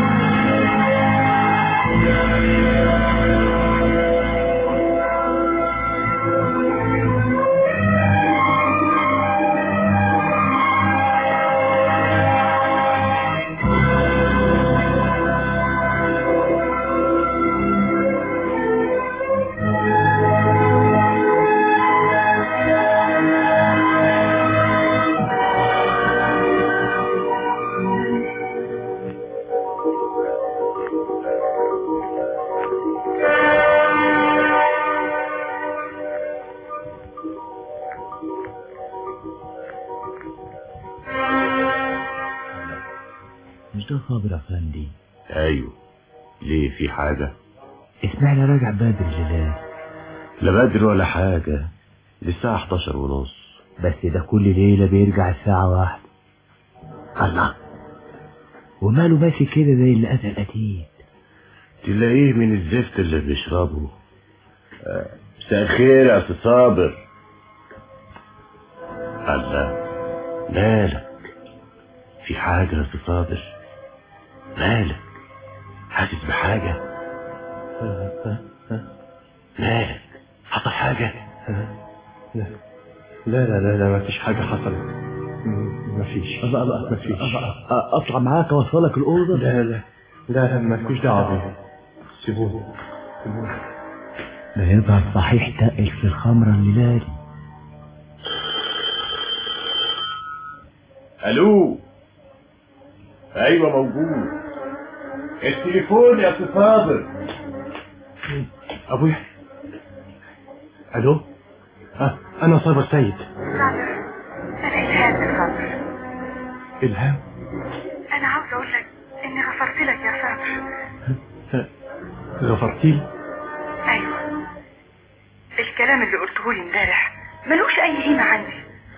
مش ده صابر افندي أيوه ليه في حاجة اسمعنا راجع بدر جلال لا بدر ولا حاجة للساعة 11 ونص بس ده كل ليلة بيرجع الساعة واحدة الله وماله ماشي كده زي اللي قتل قتيل تلاقيه من الزفت اللي بيشربه آه، مساء الخير يا أستاذ صابر الله مالك في حاجة يا أستاذ صابر مالك حاسس بحاجة مالك حصل حاجة لا لا لا لا, لا ما فيش حاجة حصلت م- ما فيش ما فيش اطلع معاك اوصلك الاوضه لا لا لا لا مالكوش دعوة بيه سيبوه سيبوه ده يظهر صحيح تقل في الخمره الليله دي الو ايوه موجود التليفون يا أستاذ صابر ابويا الو اه انا صابر سيد أنا إلهام يا صابر الهام أنا عاوز أقول لك إني غفرت لك يا صابر غفرتي لي أيوة الكلام اللي قلته لي امبارح ملوش أي قيمة عندي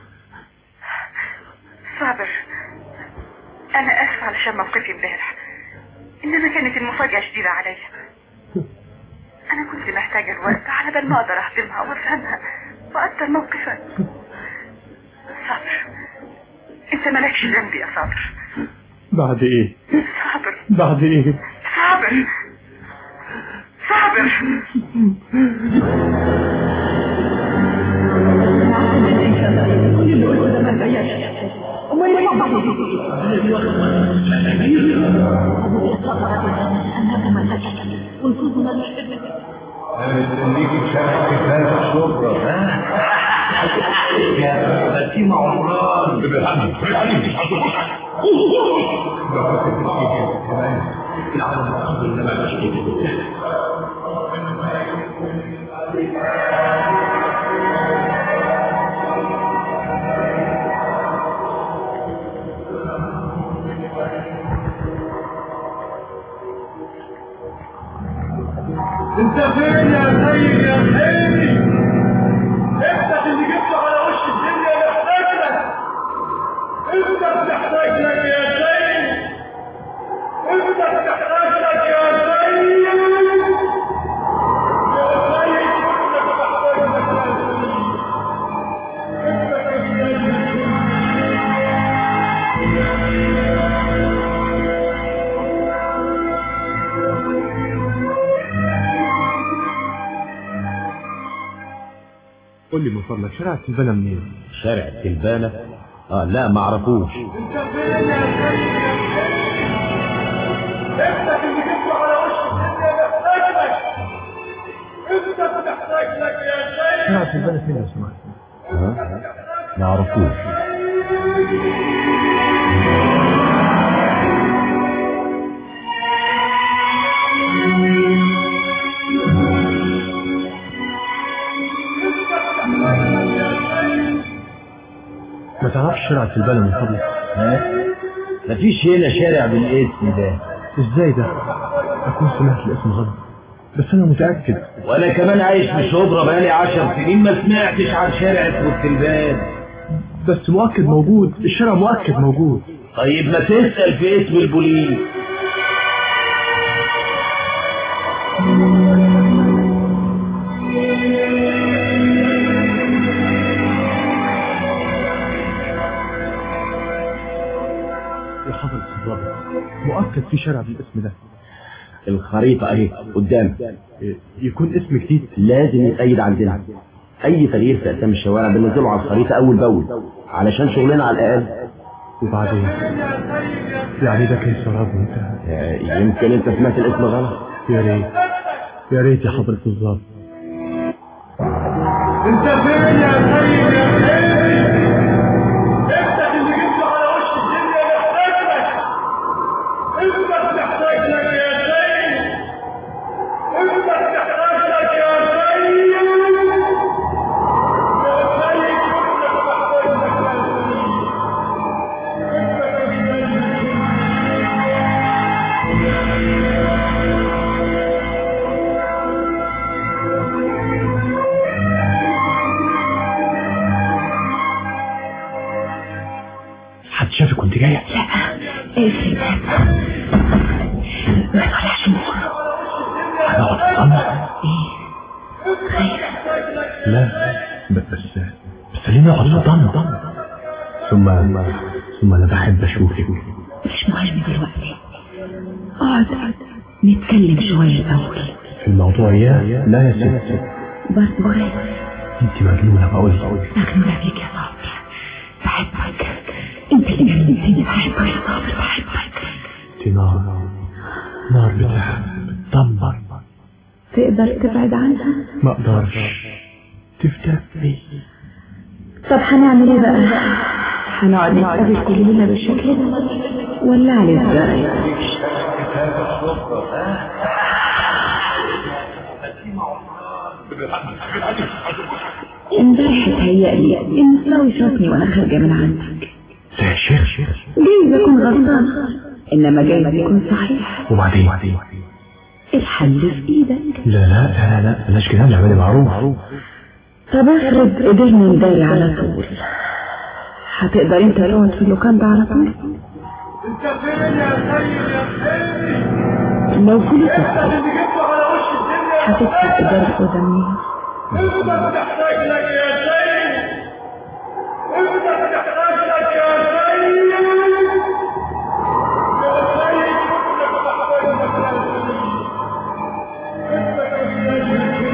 صابر أنا آسف علشان موقفي امبارح إنما كانت المفاجأة شديدة عليا أنا كنت محتاجة الوقت على بال ما أقدر أهضمها وأفهمها وأقدر موقفك صابر أنت مالكش ذنب يا صابر بعد ايه صابر بعد ايه صابر صابر كل اللي قلته ده ما تغيرش امال ايه مستنيك بشرح كفايه الشبرا يا بسيمة عمران انت فين يا سيد يا خيري انت اللي جبته على وش الدنيا محتاج لك انت بتحتاج لك يا سيد انت بتحتاج لك يا سيد يا سيد انت بتحتاج لك يا سيد قول لي من فضلك شارع التلبانة منين شارع التلبانة اه لا ما اعرفوش انت فين يا سيد يا خيري انت اللي جبته على وش الدنيا محتاج لك انت بتحتاج لك يا سيد شارع التلبانة فين يا سماعي ها ما اعرفوش ما تعرفش شارع التلبانة من فضلك ها مفيش هنا شارع بالاسم ده ازاي ده اكون سمعت الاسم غلط بس انا متأكد وانا كمان عايش في شبرا بقالي عشر سنين ما سمعتش عن شارع اسمه التلبان بس مؤكد موجود الشارع مؤكد موجود طيب ما تسأل في اسم البوليس يا حضرة الضابط مؤكد في شارع بالاسم ده الخريطة اهي قدامك ي- يكون اسم جديد لازم يتأيد عندنا اي تغيير في اسامي الشوارع بننزله على الخريطة اول باول علشان شغلنا على الاقل وبعدين يعني ده كان سراب وانتهى آه، يمكن انت سمعت الاسم غلط يا ريت يا ريت يا حضرة الضابط انت فين يا سيد يا خيري انت اللي جبته على وش الدنيا محتاج لك انت بتحتاج لك يا سيد انت بتحتاج لك يا سيد يا سيد انت بتحتاج لك يا سيد حد شافك وانت جاية لا اقفل الباب ما تطلعش نور هنقعد نطمع ايه خايف لا ب- بس بس خلينا نقعد نطمع ثم ثم انا بحب اشوفك مش مهم دلوقتي اقعد اقعد نتكلم شوية الأول في الموضوع يا لا يا ست برضه خايف انت مجنونة بقول لك مجنونة فيك يا صابر بحبك انت اللي علمتني بحبك يا صابر بحبك انت نار نار بتحب بتدمر تقدر تبعد عنها ما اقدرش تفتني طب هنعمل ايه بقى هنقعد نتقابل كلنا بالشكل ده ولا على ازاي امبارح اتهيألي ان سلاوي شافني وانا خارجه من عندك لا يا شيخ شيخ جايز اكون غلطان انما جايز يكون صحيح وبعدين الحل في ايدك لا لا لا لا بلاش كده نعمل معروف طب افرض قدرنا نداري على طول هتقدر انت تقعد في اللوكان ده على طول انت فين يا سيد يا سيدي لو كنت اللي جبته على وش الدنيا هتدفع ايجار الاوضه منين انت بتحتاج لك يا سيد انت بتحتاج لك يا سيد يا سيد انت بتحتاج لك يا سيد انت بتحتاج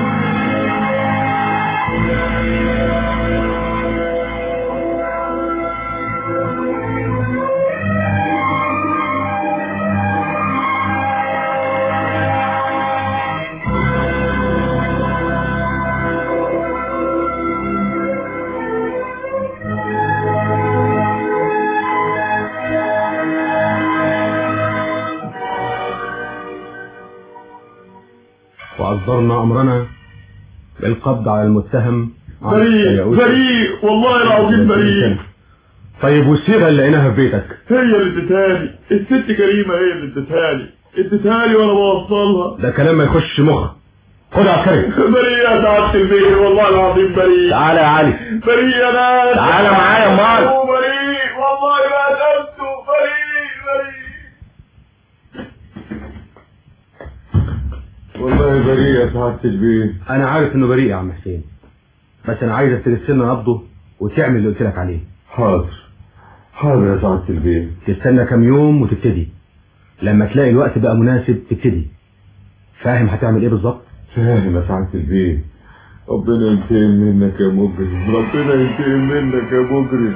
وأصدرنا أمرنا بالقبض على المتهم على بريء التجاوز. بريء والله العظيم بريء طيب والصيغة اللي لقيناها في بيتك هي اللي اديتها لي الست كريمه هي اللي اديتها لي اديتها لي وانا بوصلها ده كلام ما يخش مخ خد عسكري بريء يا سعاده البيه والله العظيم بريء تعالى يا علي بريء يا ناس تعالى معايا امال بريء والله ما قتلته بريء بريء والله بريء يا سعادة البيه أنا عارف إنه بريء يا عم حسين بس أنا عايزك ترسلنا نبضه وتعمل اللي قلت لك عليه حاضر حاضر يا سعادة البيه تستنى كام يوم وتبتدي لما تلاقي الوقت بقى مناسب تبتدي فاهم هتعمل ايه بالظبط فاهم يا سعادة البيه ربنا ينتقم منك يا مجرم ربنا ينتقم منك يا مجرم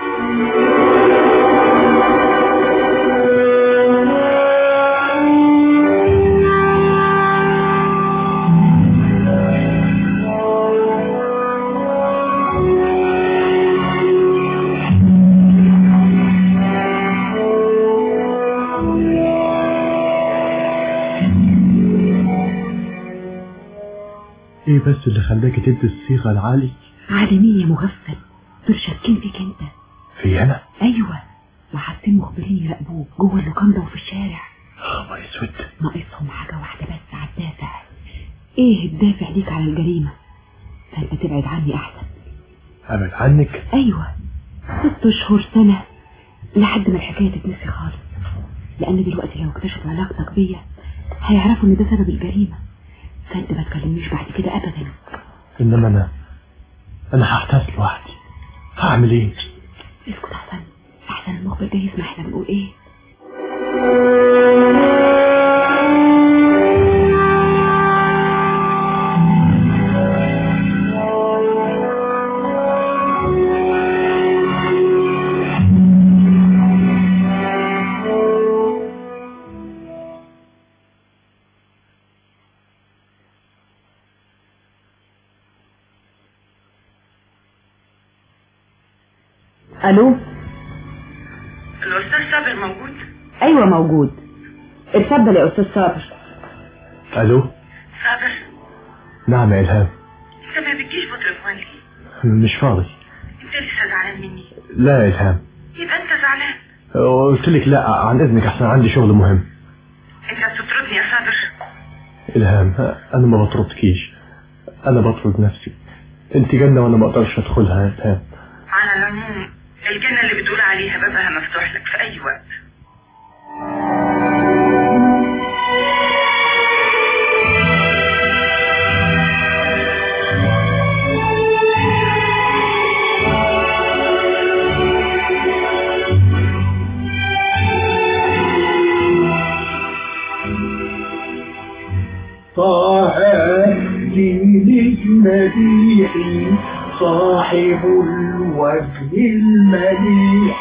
ايه بس اللي خلاك تدي الصيغة العالي عالمية مغفل دول شاكين فيك انت في انا ايوه وحاطين مخبرين يراقبوك جوه اللوكان ده وفي الشارع خبر اسود ناقصهم حاجة واحدة بس على الدافع ايه الدافع ليك على الجريمة فانت تبعد عني احسن ابعد عنك ايوه ست شهور سنة لحد ما الحكاية تتنسي خالص لان دلوقتي لو اكتشفوا علاقتك بيا هيعرفوا ان ده سبب الجريمة فانت ما تكلمنيش بعد كده ابدا انما انا انا هحتاس لوحدي هعمل ايه اسكت احسن احسن المخبر ده يسمع احنا بنقول ايه الو الأستاذ صابر موجود؟ ايوه موجود اتفضل يا استاذ صابر الو صابر نعم يا الهام أنت ما بتجيش بتليفون ليه؟ مش فاضي أنت لسه زعلان مني لا يا الهام يبقى أنت زعلان قلت لك لا عن اذنك احسن عندي شغل مهم أنت بتطردني يا صابر الهام انا ما بطردكيش انا بطرد نفسي انت جنة وانا ما اقدرش ادخلها يا الهام على العموم الجنة اللي بتقول عليها بابها مفتوح لك في أي وقت طه دينك مديحي صاحب الوجه المليح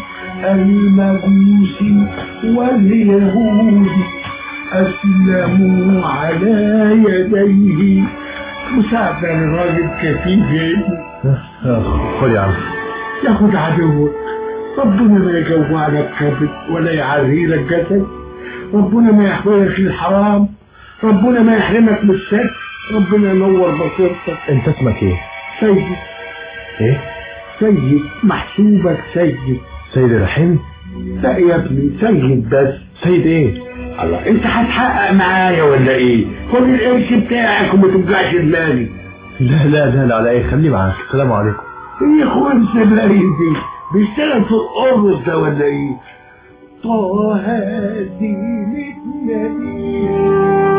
المجوس واليهود أسلموا على يديه مساعدة للراجل كفيف يا ابني خد يا عم ياخد عدوك ربنا ما يجوع لك كبد ولا يعري لك جسد ربنا ما يحرمك الحرام ربنا ما يحرمك من الشك ربنا ينور بصيرتك انت اسمك ايه سيد ايه سيد محسوبك سيد سيد الرحيم لا يا ابني سيد بس سيد ايه الله انت هتحقق معايا ولا ايه خد القرش بتاعك وما توجعش دماغي لا لا لا لا على ايه خليه معاك السلام عليكم ايه خمس العيد دي بيشتغل في القرص ده ولا ايه طه دينك نبي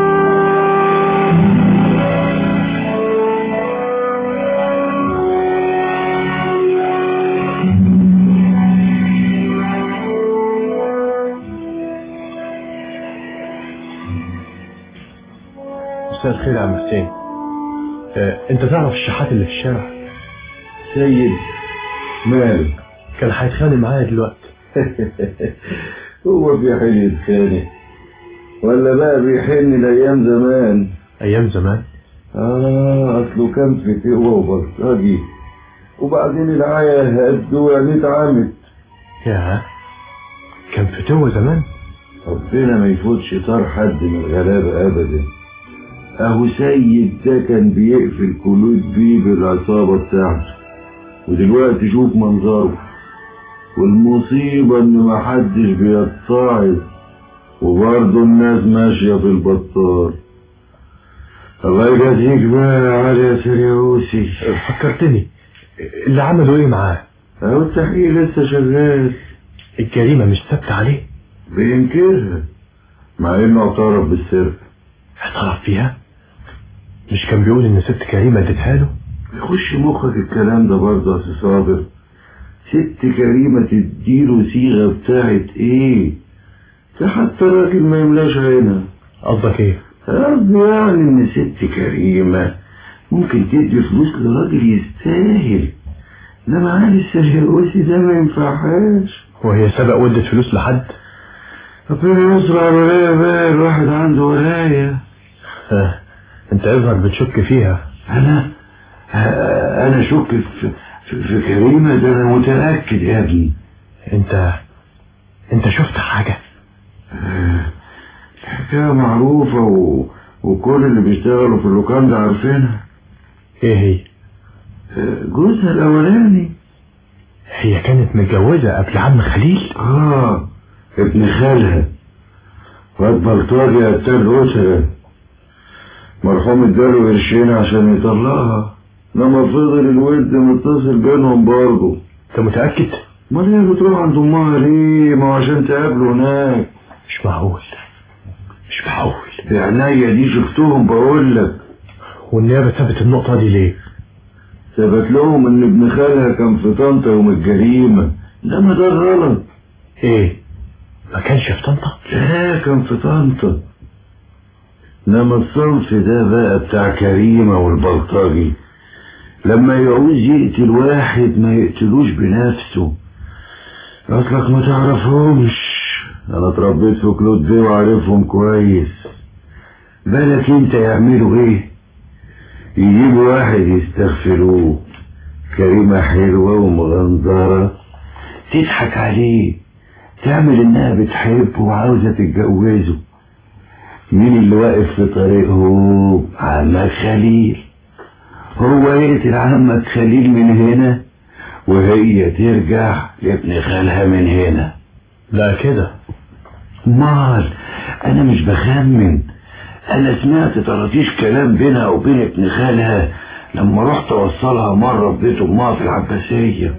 مساء الخير يا عم حسين اه انت تعرف الشحات اللي في الشارع سيد مالك كان هيتخانق معايا دلوقتي هو بيحن يتخانق ولا بقى بيحن لايام زمان ايام زمان اه اصله كان في تقوى وبلطجي وبعدين العيا هدوا يعني اتعمت يا كان فتوة زمان ربنا ما يفوتش طار حد من الغلابة ابدا اهو سيد ده كان بيقفل كلود بيه بالعصابة بتاعته ودلوقتي شوف منظره والمصيبة ان محدش بيتصاعد وبرضه الناس ماشية في البطال الله يجازيك بقى يا علي يا سريوسي فكرتني اللي عملوا ايه معاه اهو التحقيق لسه شغال الجريمة مش ثابتة عليه بينكرها مع انه اعترف بالسرقة اعترف فيها مش كان بيقول ان ست كريمة اديتها له يخش مخك الكلام ده برضه يا سي صابر ست كريمة تديله صيغة بتاعت ايه ده حتى الراجل ما يملاش عينها قصدك ايه قصدي يعني ان ست كريمة ممكن تدي فلوس لراجل يستاهل انما علي السريوسي ده ما ينفعهاش وهي سبق ودت فلوس لحد ربنا يستر على الولاية بقى الواحد عنده ولاية اه. انت يظهر بتشك فيها انا آه، انا شك في, في, في كريمة ده انا متأكد يا ابني انت انت شفت حاجة آه، الحكاية معروفة و... وكل اللي بيشتغلوا في اللوكان ده عارفينها ايه هي آه، جوزها الاولاني هي كانت متجوزة قبل عم خليل اه ابن خالها واد بلطجي قتال أسرة مرحوم اداله قرشين عشان يطلقها لما فضل الود متصل بينهم برضه انت متأكد امال هي بتروح عند امها ليه ما هو عشان تقابله هناك مش معقول مش معقول بعينيا دي شفتهم بقول لك والنيابة ثبت النقطة دي ليه ثبت لهم ان ابن خالها كان في طنطا يوم الجريمة انما ده غلط ايه ما كانش في طنطا لا كان في طنطا انما الصنف ده بقى بتاع كريمة والبلطجي لما يعوز يقتل واحد ما يقتلوش بنفسه اصلك ما تعرفهمش انا اتربيت في كلود بيه وعارفهم كويس بالك انت يعملوا ايه يجيبوا واحد يستغفروه كريمة حلوة ومغندرة تضحك عليه تعمل انها بتحبه وعاوزة تتجوزه مين اللي واقف في طريقهم عمك خليل هو يقتل عمك خليل من هنا وهي ترجع لابن خالها من هنا لا كده مال انا مش بخمن انا سمعت طراطيش كلام بينها وبين ابن خالها لما رحت اوصلها مرة في بيت امها في العباسية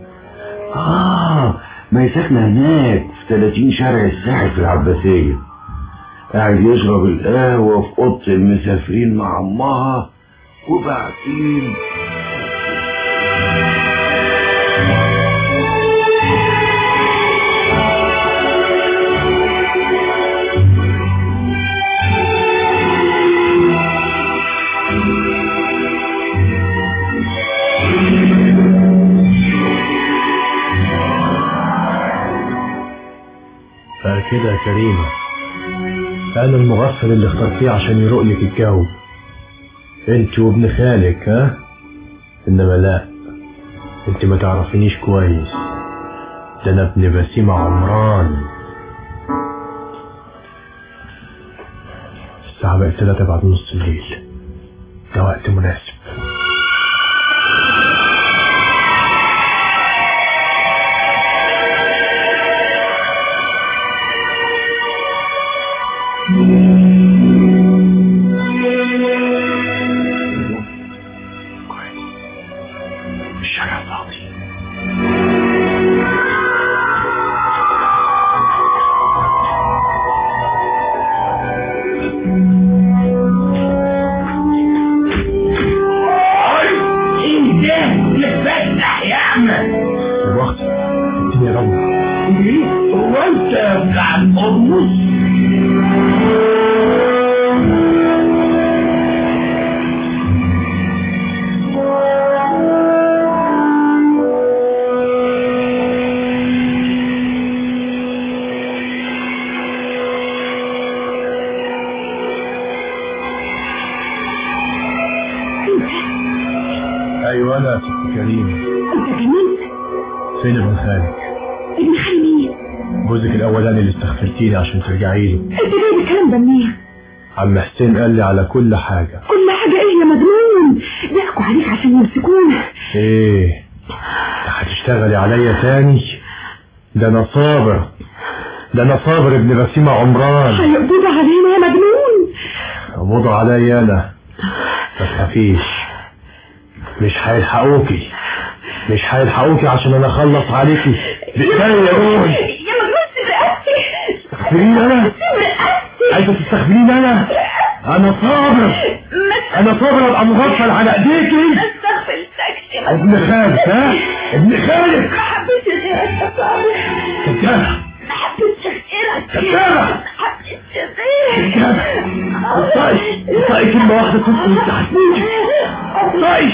اه ما هي ساكنة هناك في 30 شارع الساحل في العباسية قاعد يشرب القهوة في اوضة المسافرين مع امها وبعدين كده يا كريمة أنا المغفل اللي اخترتيه عشان يروق لك الجو انت وابن خالك ها انما لا انت ما تعرفينيش كويس ده انا ابن بسيمة عمران الساعة بقت تلاتة بعد نص الليل ده وقت مناسب الشارع فاضي ايه ده نتفتح يا احمد الوقت الدنيا ضلمة ايه هو انت بتاع القرمز ايوه انا يا ست كريم انت جننت فين ابن خالك ابن خالي مين جوزك الاولاني اللي استغفرتيني عشان ترجعي له انت جايب الكلام ده منين عم حسين قال لي على كل حاجة كل حاجة ايه يا مجنون ضحكوا عليك عشان يمسكونا ايه ده هتشتغلي عليا تاني ده انا صابر ده انا صابر ابن بسيمة عمران هيقبضوا علينا يا مجنون قبضوا عليا انا ما تخافيش مش هيلحقوكي مش هيلحقوكي عشان انا اخلص عليكي بإيديا يا روحي يا مجنون سرقتي تستغفريني انا عايزه تستغفريني انا انا صابر انا صابر ابقى مغفل على ايديكي استغفرتك يا ابن خالك ها ابن خالك ما حبيتش غيرك يا صابر كدابة ما حبيتش غيرك كدابة ما حبيتش غيرك كدابة انطقي انطقي كلمة واحدة صدق وانت هتموتي انطقي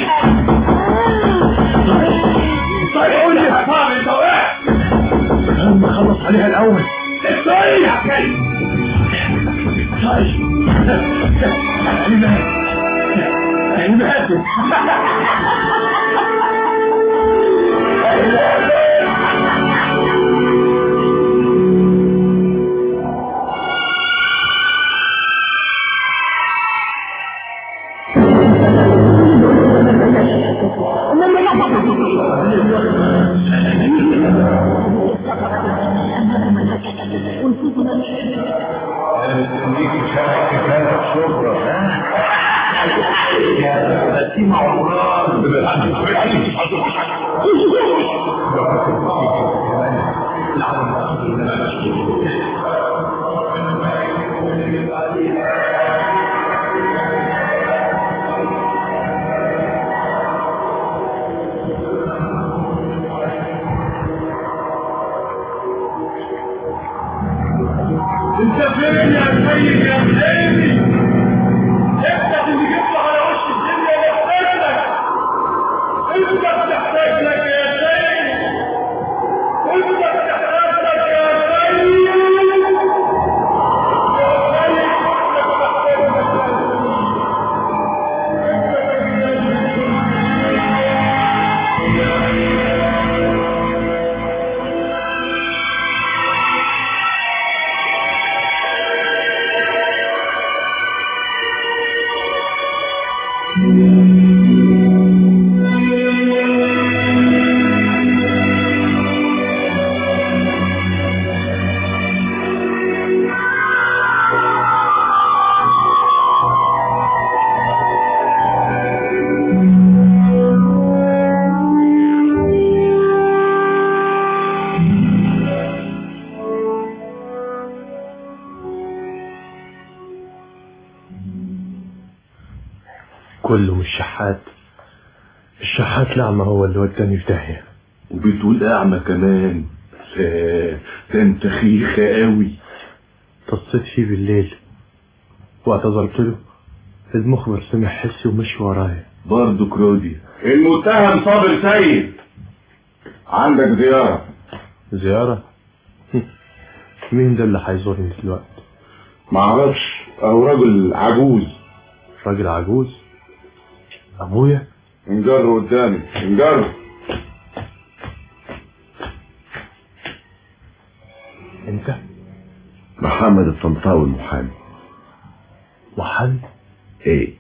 انطقي قول لي يا صابر انت وقعت لما اخلص عليها الاول انطقي يا كلب انطقي اهلي مات اهلي ماتوا انت فين يا سيد يا حسيني افتح اللي جبته على وش الدنيا محتاج لك انت بتحتاج لك يا سيد انت بتحتاج لك يا سيد يا سيد انك محتاج لك يا كله مش شحات الشحات لعمة هو اللي وداني في داهية وبتقول اعمى كمان لا ده انت خيخة قوي اتصيت فيه بالليل واعتذرت له المخبر سمع حسي ومشي ورايا برضه كروديا المتهم صابر سيد عندك زيارة زيارة مين ده اللي هيزورني دلوقتي معرفش اهو راجل عجوز راجل عجوز ابويا انجر قدامي انجر انت محمد الطنطاوي المحامي محل ايه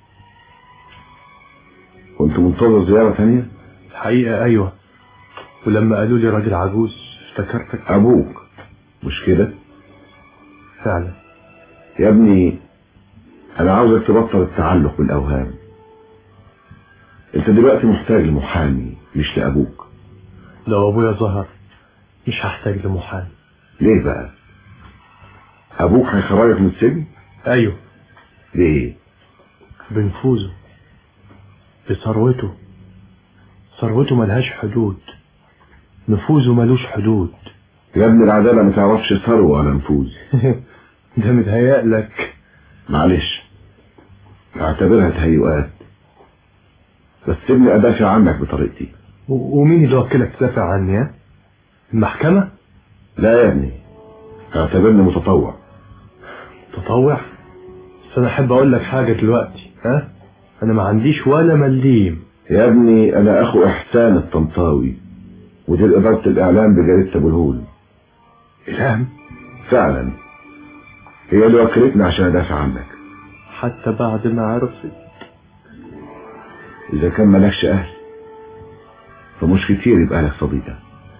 كنت منتظر زيارة تانية الحقيقة ايوه ولما قالوا لي راجل عجوز افتكرتك ابوك مش كده فعلا يا ابني انا عاوزك تبطل التعلق بالاوهام انت دلوقتي محتاج لمحامي مش لابوك لو ابويا ظهر مش هحتاج لمحامي ليه بقى ابوك هيخرجك من السجن ايوه ليه بنفوذه بثروته ثروته ملهاش حدود نفوذه ملوش حدود يا ابني العدالة ما تعرفش ثروة ولا نفوذ ده متهيألك معلش اعتبرها تهيؤات بس سيبني ادافع عنك بطريقتي و- ومين اللي وكلك تدافع عني ها؟ المحكمة لا يا ابني اعتبرني متطوع تطوع بس انا احب اقول لك حاجة دلوقتي ها انا ما عنديش ولا مليم يا ابني انا اخو احسان الطنطاوي مدير ادارة الاعلام بجريدة ابو الهول الهام فعلا هي اللي وكلتني عشان ادافع عنك حتى بعد ما عرفت اذا كان مالكش اهل فمش كتير يبقى لك صديقة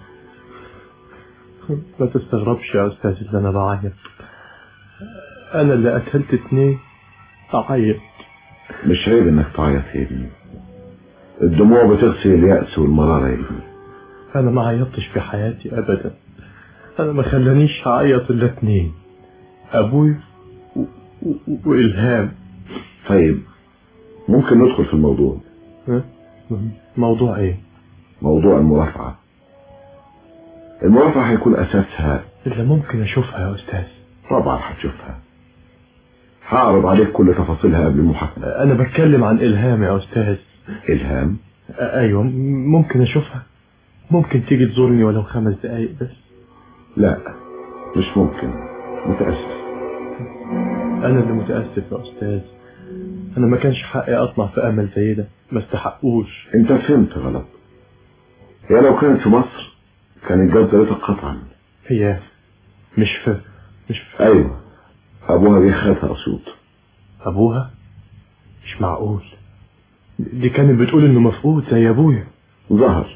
ما تستغربش يا استاذ ان انا بعيط انا اللي قتلت اتنين اعيط مش عيب انك تعيط يا ابني الدموع بتغسل اليأس والمرارة يا ابني انا ما عيطتش في حياتي ابدا انا ما خلانيش اعيط الا اتنين ابوي و... و... والهام طيب ممكن ندخل في الموضوع ها؟ موضوع ايه موضوع المرافعة المرافعة هيكون اساسها اللي ممكن اشوفها يا استاذ طبعا هتشوفها هعرض عليك كل تفاصيلها قبل المحاكمة انا بتكلم عن الهام يا استاذ الهام أ- ايوه م- ممكن اشوفها ممكن تيجي تزورني ولو خمس دقايق بس لا مش ممكن متأسف انا اللي متاسف يا استاذ انا ما كانش حقي اطمع في امل زي ده ما استحقوش انت فهمت غلط هي لو كانت في مصر كانت جت زيارتك قطعا هي مش في مش في ايوه ابوها بيخافها صوت ابوها مش معقول دي كانت بتقول انه مفقود زي ابويا ظهر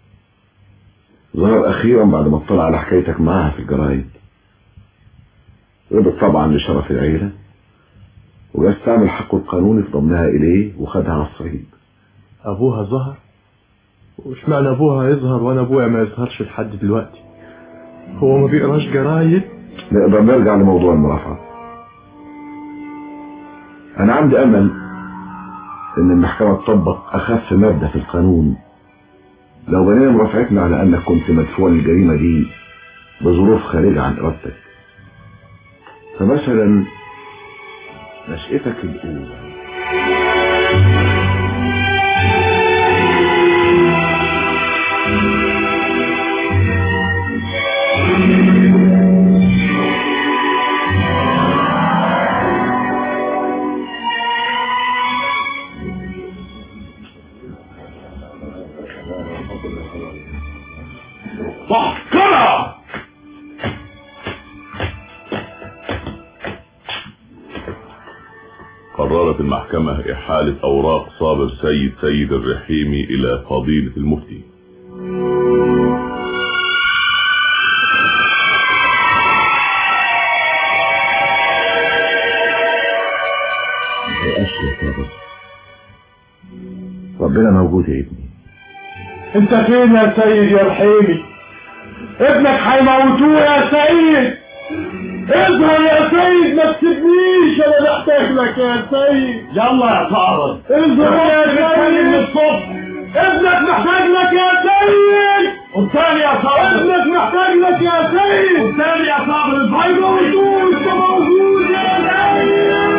ظهر اخيرا بعد ما اطلع على حكايتك معاها في الجرايد رضت طبعا لشرف العيلة ويستعمل حقه القانوني في ضمنها اليه وخدها على الصعيد ابوها ظهر وش معنى ابوها يظهر وانا ابويا ما يظهرش لحد دلوقتي هو ما بيقراش جرايد نقدر نرجع لموضوع المرافعة انا عندي امل ان المحكمة تطبق اخف مادة في القانون لو بنينا مرافعتنا على انك كنت مدفوع للجريمة دي بظروف خارجة عن ارادتك فمثلا نشأتك الاولى محكمة قررت المحكمة إحالة أوراق صابر سيد سيد الرحيمي إلى فضيلة المفتي ربنا موجود يا ابني انت فين يا سيد يا رحيمي ابنك هيموتوه يا سيد اظهر يا سيد ما تسيبنيش انا محتاج لك يا سيد يلا يا صابر اظهر يا سيد الصبح ابنك محتاج لك يا سيد والثاني يا صابر ابنك محتاج لك يا سيد والثاني يا صابر هيموتوه انت موجود يا سيد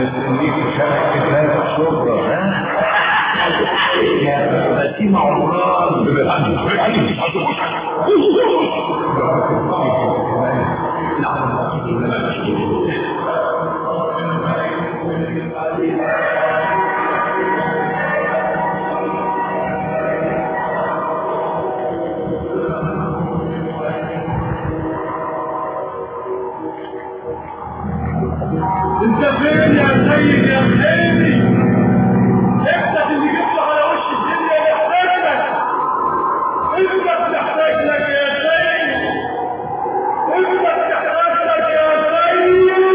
مستنيك شرح كتاب شكرا يا بسيم عمران انت فين يا سيد يا خيري افتح اللي جبته على وش الدنيا يحتاجك انت بتحتاج لك يا سيد انت بتحتاج لك يا سيد يا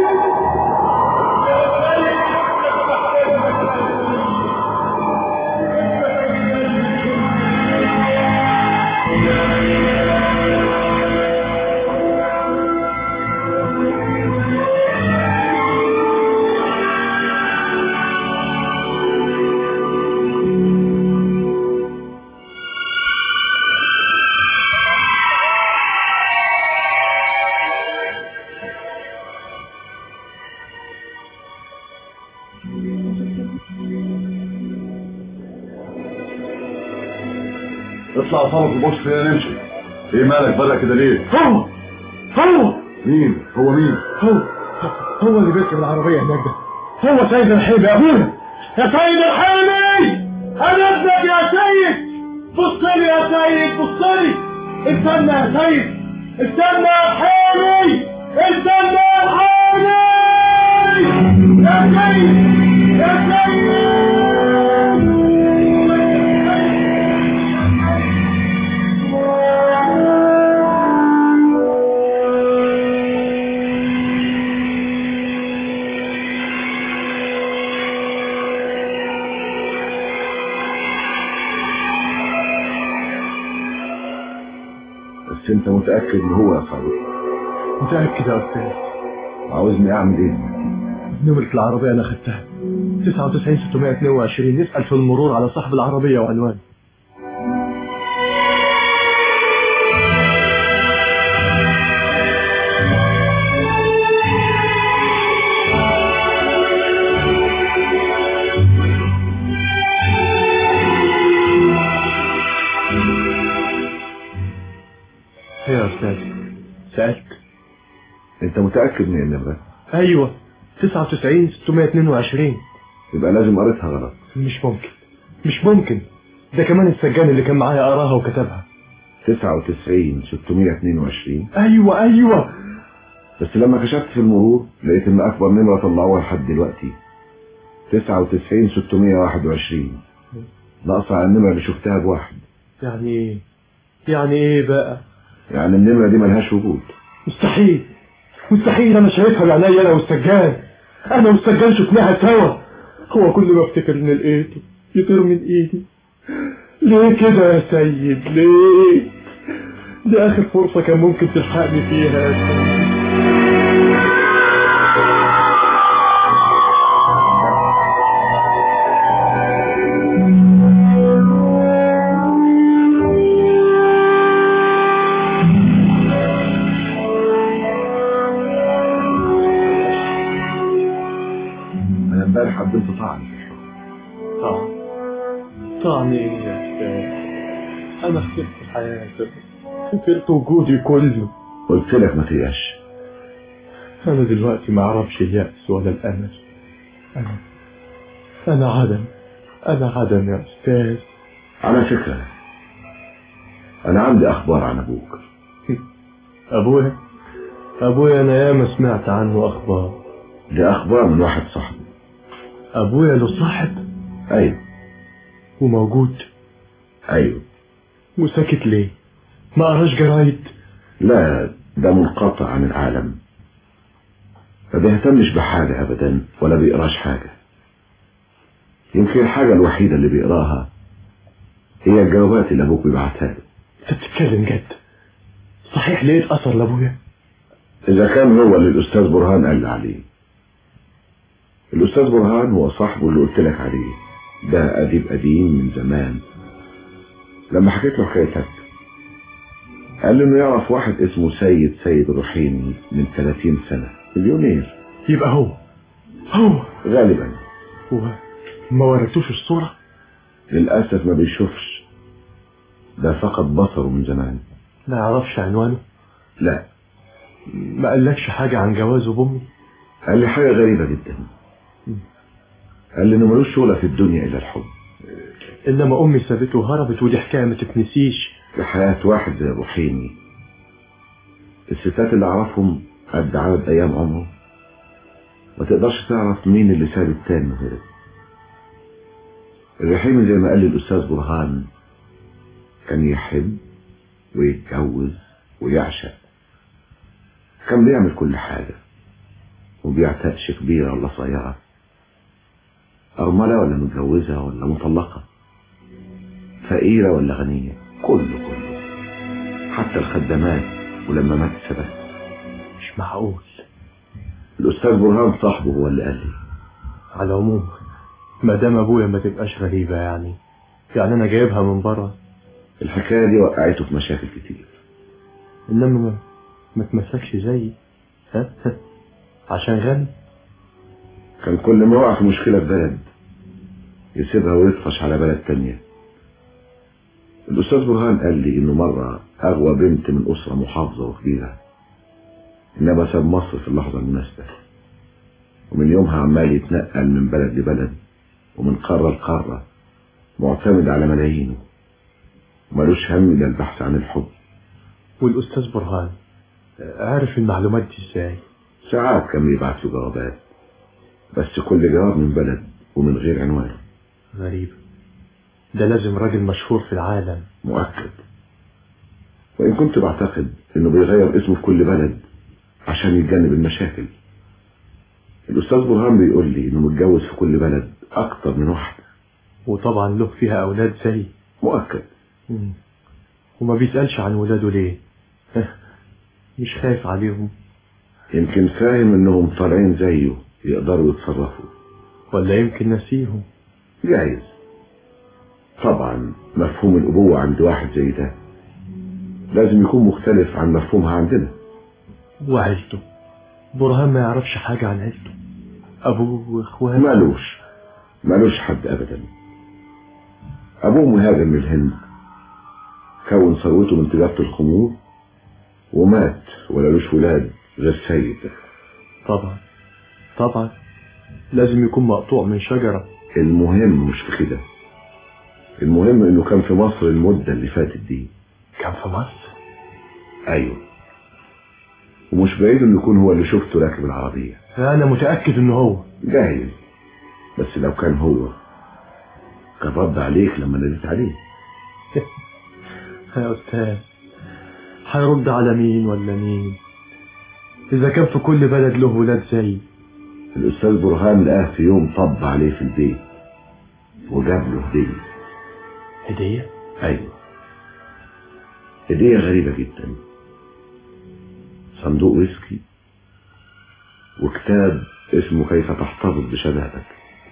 سيد انت بتحتاج لك يا اطلع صوت البوكس خلينا نمشي ايه مالك بدأ كده ليه؟ هو هو مين؟ هو مين؟ هو هو اللي بيركب العربية هناك ده هو سيد الحيمي يا ابونا يا سيد الحيمي انا ابنك يا سيد بص لي يا سيد بص لي استنى يا سيد استنى يا حيمي استنى يا حيمي يا سيد يا سيد بس انت متأكد ان هو يا صاحبي متأكد يا أستاذ عاوزني اعمل ايه؟ نمرة العربية أنا خدتها 99 622 نسأل في المرور على صاحب العربية وعنوان يا أستاذ سألت انت متأكد من النمرة؟ أيوة 99 622 يبقى لازم قريتها غلط مش ممكن مش ممكن ده كمان السجان اللي كان معايا قراها وكتبها 99 622 أيوة أيوة بس لما كشفت في المرور لقيت ان اكبر نمرة طلعوها لحد دلوقتي 99 621 ناقصة على النمرة اللي شفتها بواحد يعني إيه يعني إيه بقى يعني النمرة دي ملهاش وجود مستحيل مستحيل أنا شايفها بعيني أنا والسجان أنا والسجان شفناها سوا هو كل ما افتكر إن لقيته يطير من إيدي ليه كده يا سيد ليه دي آخر فرصة كان ممكن تلحقني فيها يا سيد انا امبارح قدمت طعن طعن طعن ايه يا استاذ انا خسرت حياتي خسرت وجودي كله قلت لك ما تيأش انا دلوقتي ما اعرفش اليأس ولا الامل انا انا عدم انا عدم يا استاذ على فكرة انا عندي اخبار عن ابوك ابويا ابويا انا ياما سمعت عنه اخبار دي اخبار من واحد صاحبي ابويا له صاحب ايوه وموجود ايوه وساكت ليه ما قراش جرايد لا ده منقطع عن العالم ما بيهتمش بحاجة ابدا ولا بيقراش حاجة يمكن الحاجة الوحيدة اللي بيقراها هي الجوابات اللي ابوك بيبعتها له انت بتتكلم جد صحيح لقيت اثر لابويا اذا كان هو اللي الاستاذ برهان قال لي عليه الاستاذ برهان هو صاحبه اللي قلت لك عليه ده اديب قديم من زمان لما حكيت له حكايتك قال لي انه يعرف واحد اسمه سيد سيد الرحيمي من 30 سنة مليونير يبقى هو هو غالبا هو ما وريتوش الصورة للأسف ما بيشوفش ده فقد بصره من زمان ما يعرفش عنوانه لا ما قالكش حاجة عن جوازه بأمي قال لي حاجة غريبة جدا قال لي انه ملوش شغلة في الدنيا الا الحب إنما أمي سابته وهربت ودي حكاية ما تتنسيش في حياة واحد زي ابو حيني الستات اللي اعرفهم قد عدد ايام عمره ما تقدرش تعرف مين اللي ساب التاني وهرب الرحيمي زي ما قال لي الاستاذ برهان كان يحب ويتجوز ويعشق كان بيعمل كل حاجة وبيعتقش كبيرة ولا صغيرة أرملة ولا متجوزة ولا مطلقة فقيرة ولا غنية كله كله حتى الخدمات ولما مات سبت مش معقول الأستاذ برهان صاحبه هو اللي قال لي على العموم ما دام أبويا ما تبقاش غريبة يعني يعني أنا جايبها من بره الحكاية دي وقعته في مشاكل كتير إنما ما, ما تمسكش زيي ها عشان غني كان كل ما وقع في مشكلة في بلد يسيبها ويطفش على بلد تانية الأستاذ برهان قال لي إنه مرة أغوى بنت من أسرة محافظة وكبيرة إنما ساب مصر في اللحظة المناسبة ومن يومها عمال يتنقل من بلد لبلد ومن قارة لقارة معتمد على ملايينه ملوش هم إلا البحث عن الحب والأستاذ برهان عارف المعلومات دي إزاي ساعات كان بيبعت له جوابات بس كل جواب من بلد ومن غير عنوان غريب ده لازم راجل مشهور في العالم مؤكد وإن كنت بعتقد إنه بيغير اسمه في كل بلد عشان يتجنب المشاكل الأستاذ برهان بيقول لي إنه متجوز في كل بلد أكتر من واحدة وطبعا له فيها أولاد زي مؤكد مم. وما بيسألش عن ولاده ليه مش خايف عليهم يمكن فاهم إنهم طالعين زيه يقدروا يتصرفوا ولا يمكن نسيهم جايز طبعا مفهوم الأبوة عند واحد زي ده لازم يكون مختلف عن مفهومها عندنا وعيلته برهان ما يعرفش حاجة عن عيلته أبوه وإخواته مالوش مالوش حد أبدا أبوه مهاجر من الهند كون ثروته من تجارة الخمور ومات ولالوش ولاد غير سيد طبعا طبعا لازم يكون مقطوع من شجرة المهم مش في كده المهم انه كان في مصر المدة اللي فاتت دي كان في مصر ايوه ومش بعيد انه يكون هو اللي شفته راكب العربية انا متأكد انه هو جاهز بس لو كان هو كان رد عليك لما ناديت عليه يا استاذ هيرد على مين ولا مين اذا كان في كل بلد له ولاد زي الاستاذ برهان لقاه في يوم طب عليه في البيت وجاب له هدية هدية ايوه هدية غريبة جدا صندوق ويسكي وكتاب اسمه كيف تحتفظ بشبابك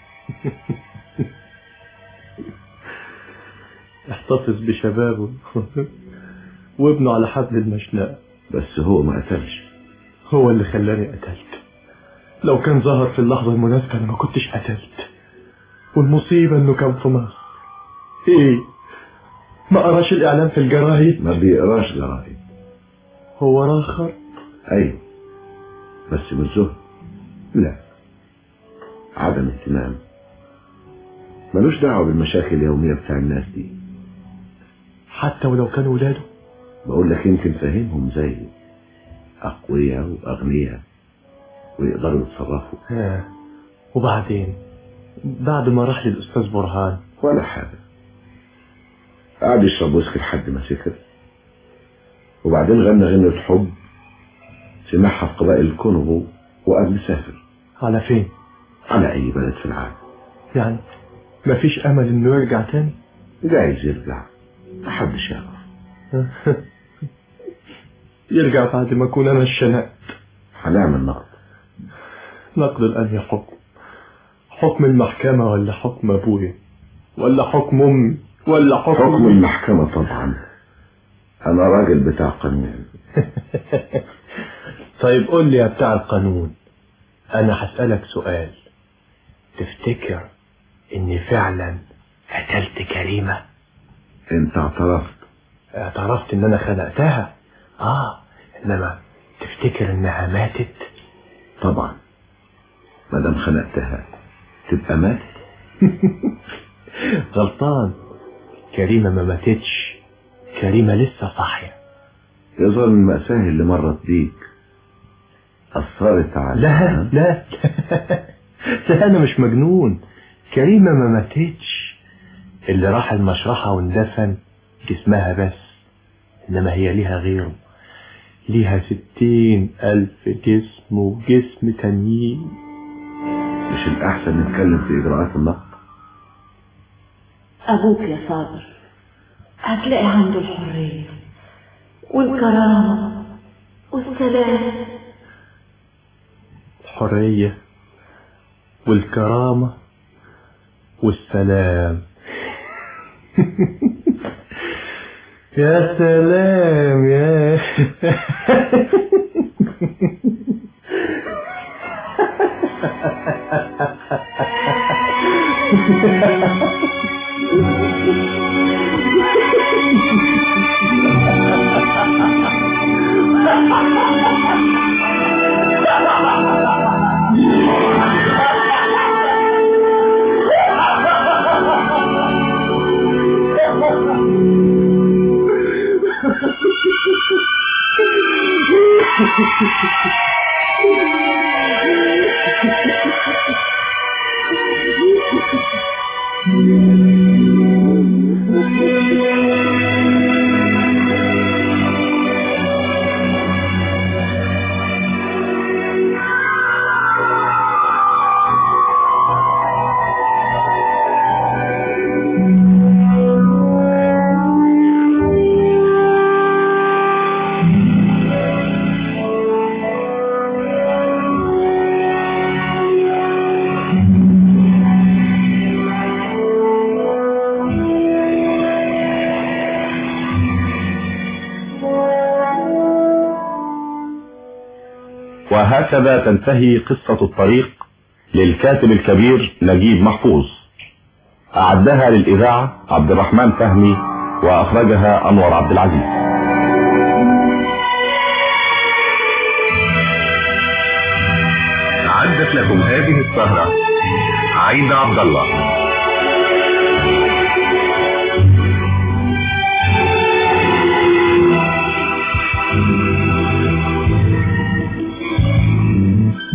احتفظ بشبابه وابنه على حبل المشنقة بس هو ما قتلش هو اللي خلاني قتلت لو كان ظهر في اللحظة المناسبة انا ما كنتش قتلت والمصيبة انه كان في مصر ايه ما قراش الاعلان في الجرايد ما بيقراش جرايد هو راخر ايوه بس مش زهد لا عدم اهتمام ملوش دعوة بالمشاكل اليومية بتاع الناس دي حتى ولو كانوا ولاده بقول لك يمكن فاهمهم زي أقوياء وأغنياء ويقدروا يتصرفوا آه. وبعدين بعد ما راح للأستاذ برهان ولا حاجة قعد يشرب ويسكي لحد ما سكر وبعدين غنى غنى حب سمعها في قبائل الكونغو وقبل سافر على فين؟ على أي بلد في العالم يعني مفيش أمل إنه يرجع تاني؟ جايز يرجع محدش يعرف يرجع بعد ما أكون أنا الشنقت هنعمل نقد نقد الأنهي حكم حكم المحكمة ولا حكم أبويا ولا حكم أمي ولا حكم حكم المحكمة طبعا أنا راجل بتاع قانون طيب قول لي يا بتاع القانون أنا هسألك سؤال تفتكر اني فعلا قتلت كريمة انت اعترفت اعترفت ان انا خنقتها اه انما تفتكر انها ماتت طبعا ما دام خنقتها تبقى ماتت غلطان كريمة ما ماتتش كريمة لسه صاحية يظهر المأساة اللي مرت بيك أثرت على لا لا لا أنا مش مجنون كريمة ما ماتتش اللي راح المشرحة واندفن جسمها بس إنما هي ليها غيره ليها ستين ألف جسم وجسم تانيين مش الأحسن نتكلم في إجراءات النقد أبوك يا صابر هتلاقي عنده الحرية والكرامة والسلام الحرية والكرامة والسلام يا سلام يا وهكذا تنتهي قصة الطريق للكاتب الكبير نجيب محفوظ أعدها للإذاعة عبد الرحمن فهمي وأخرجها أنور عبد العزيز عدت لكم هذه السهرة عايدة عبد الله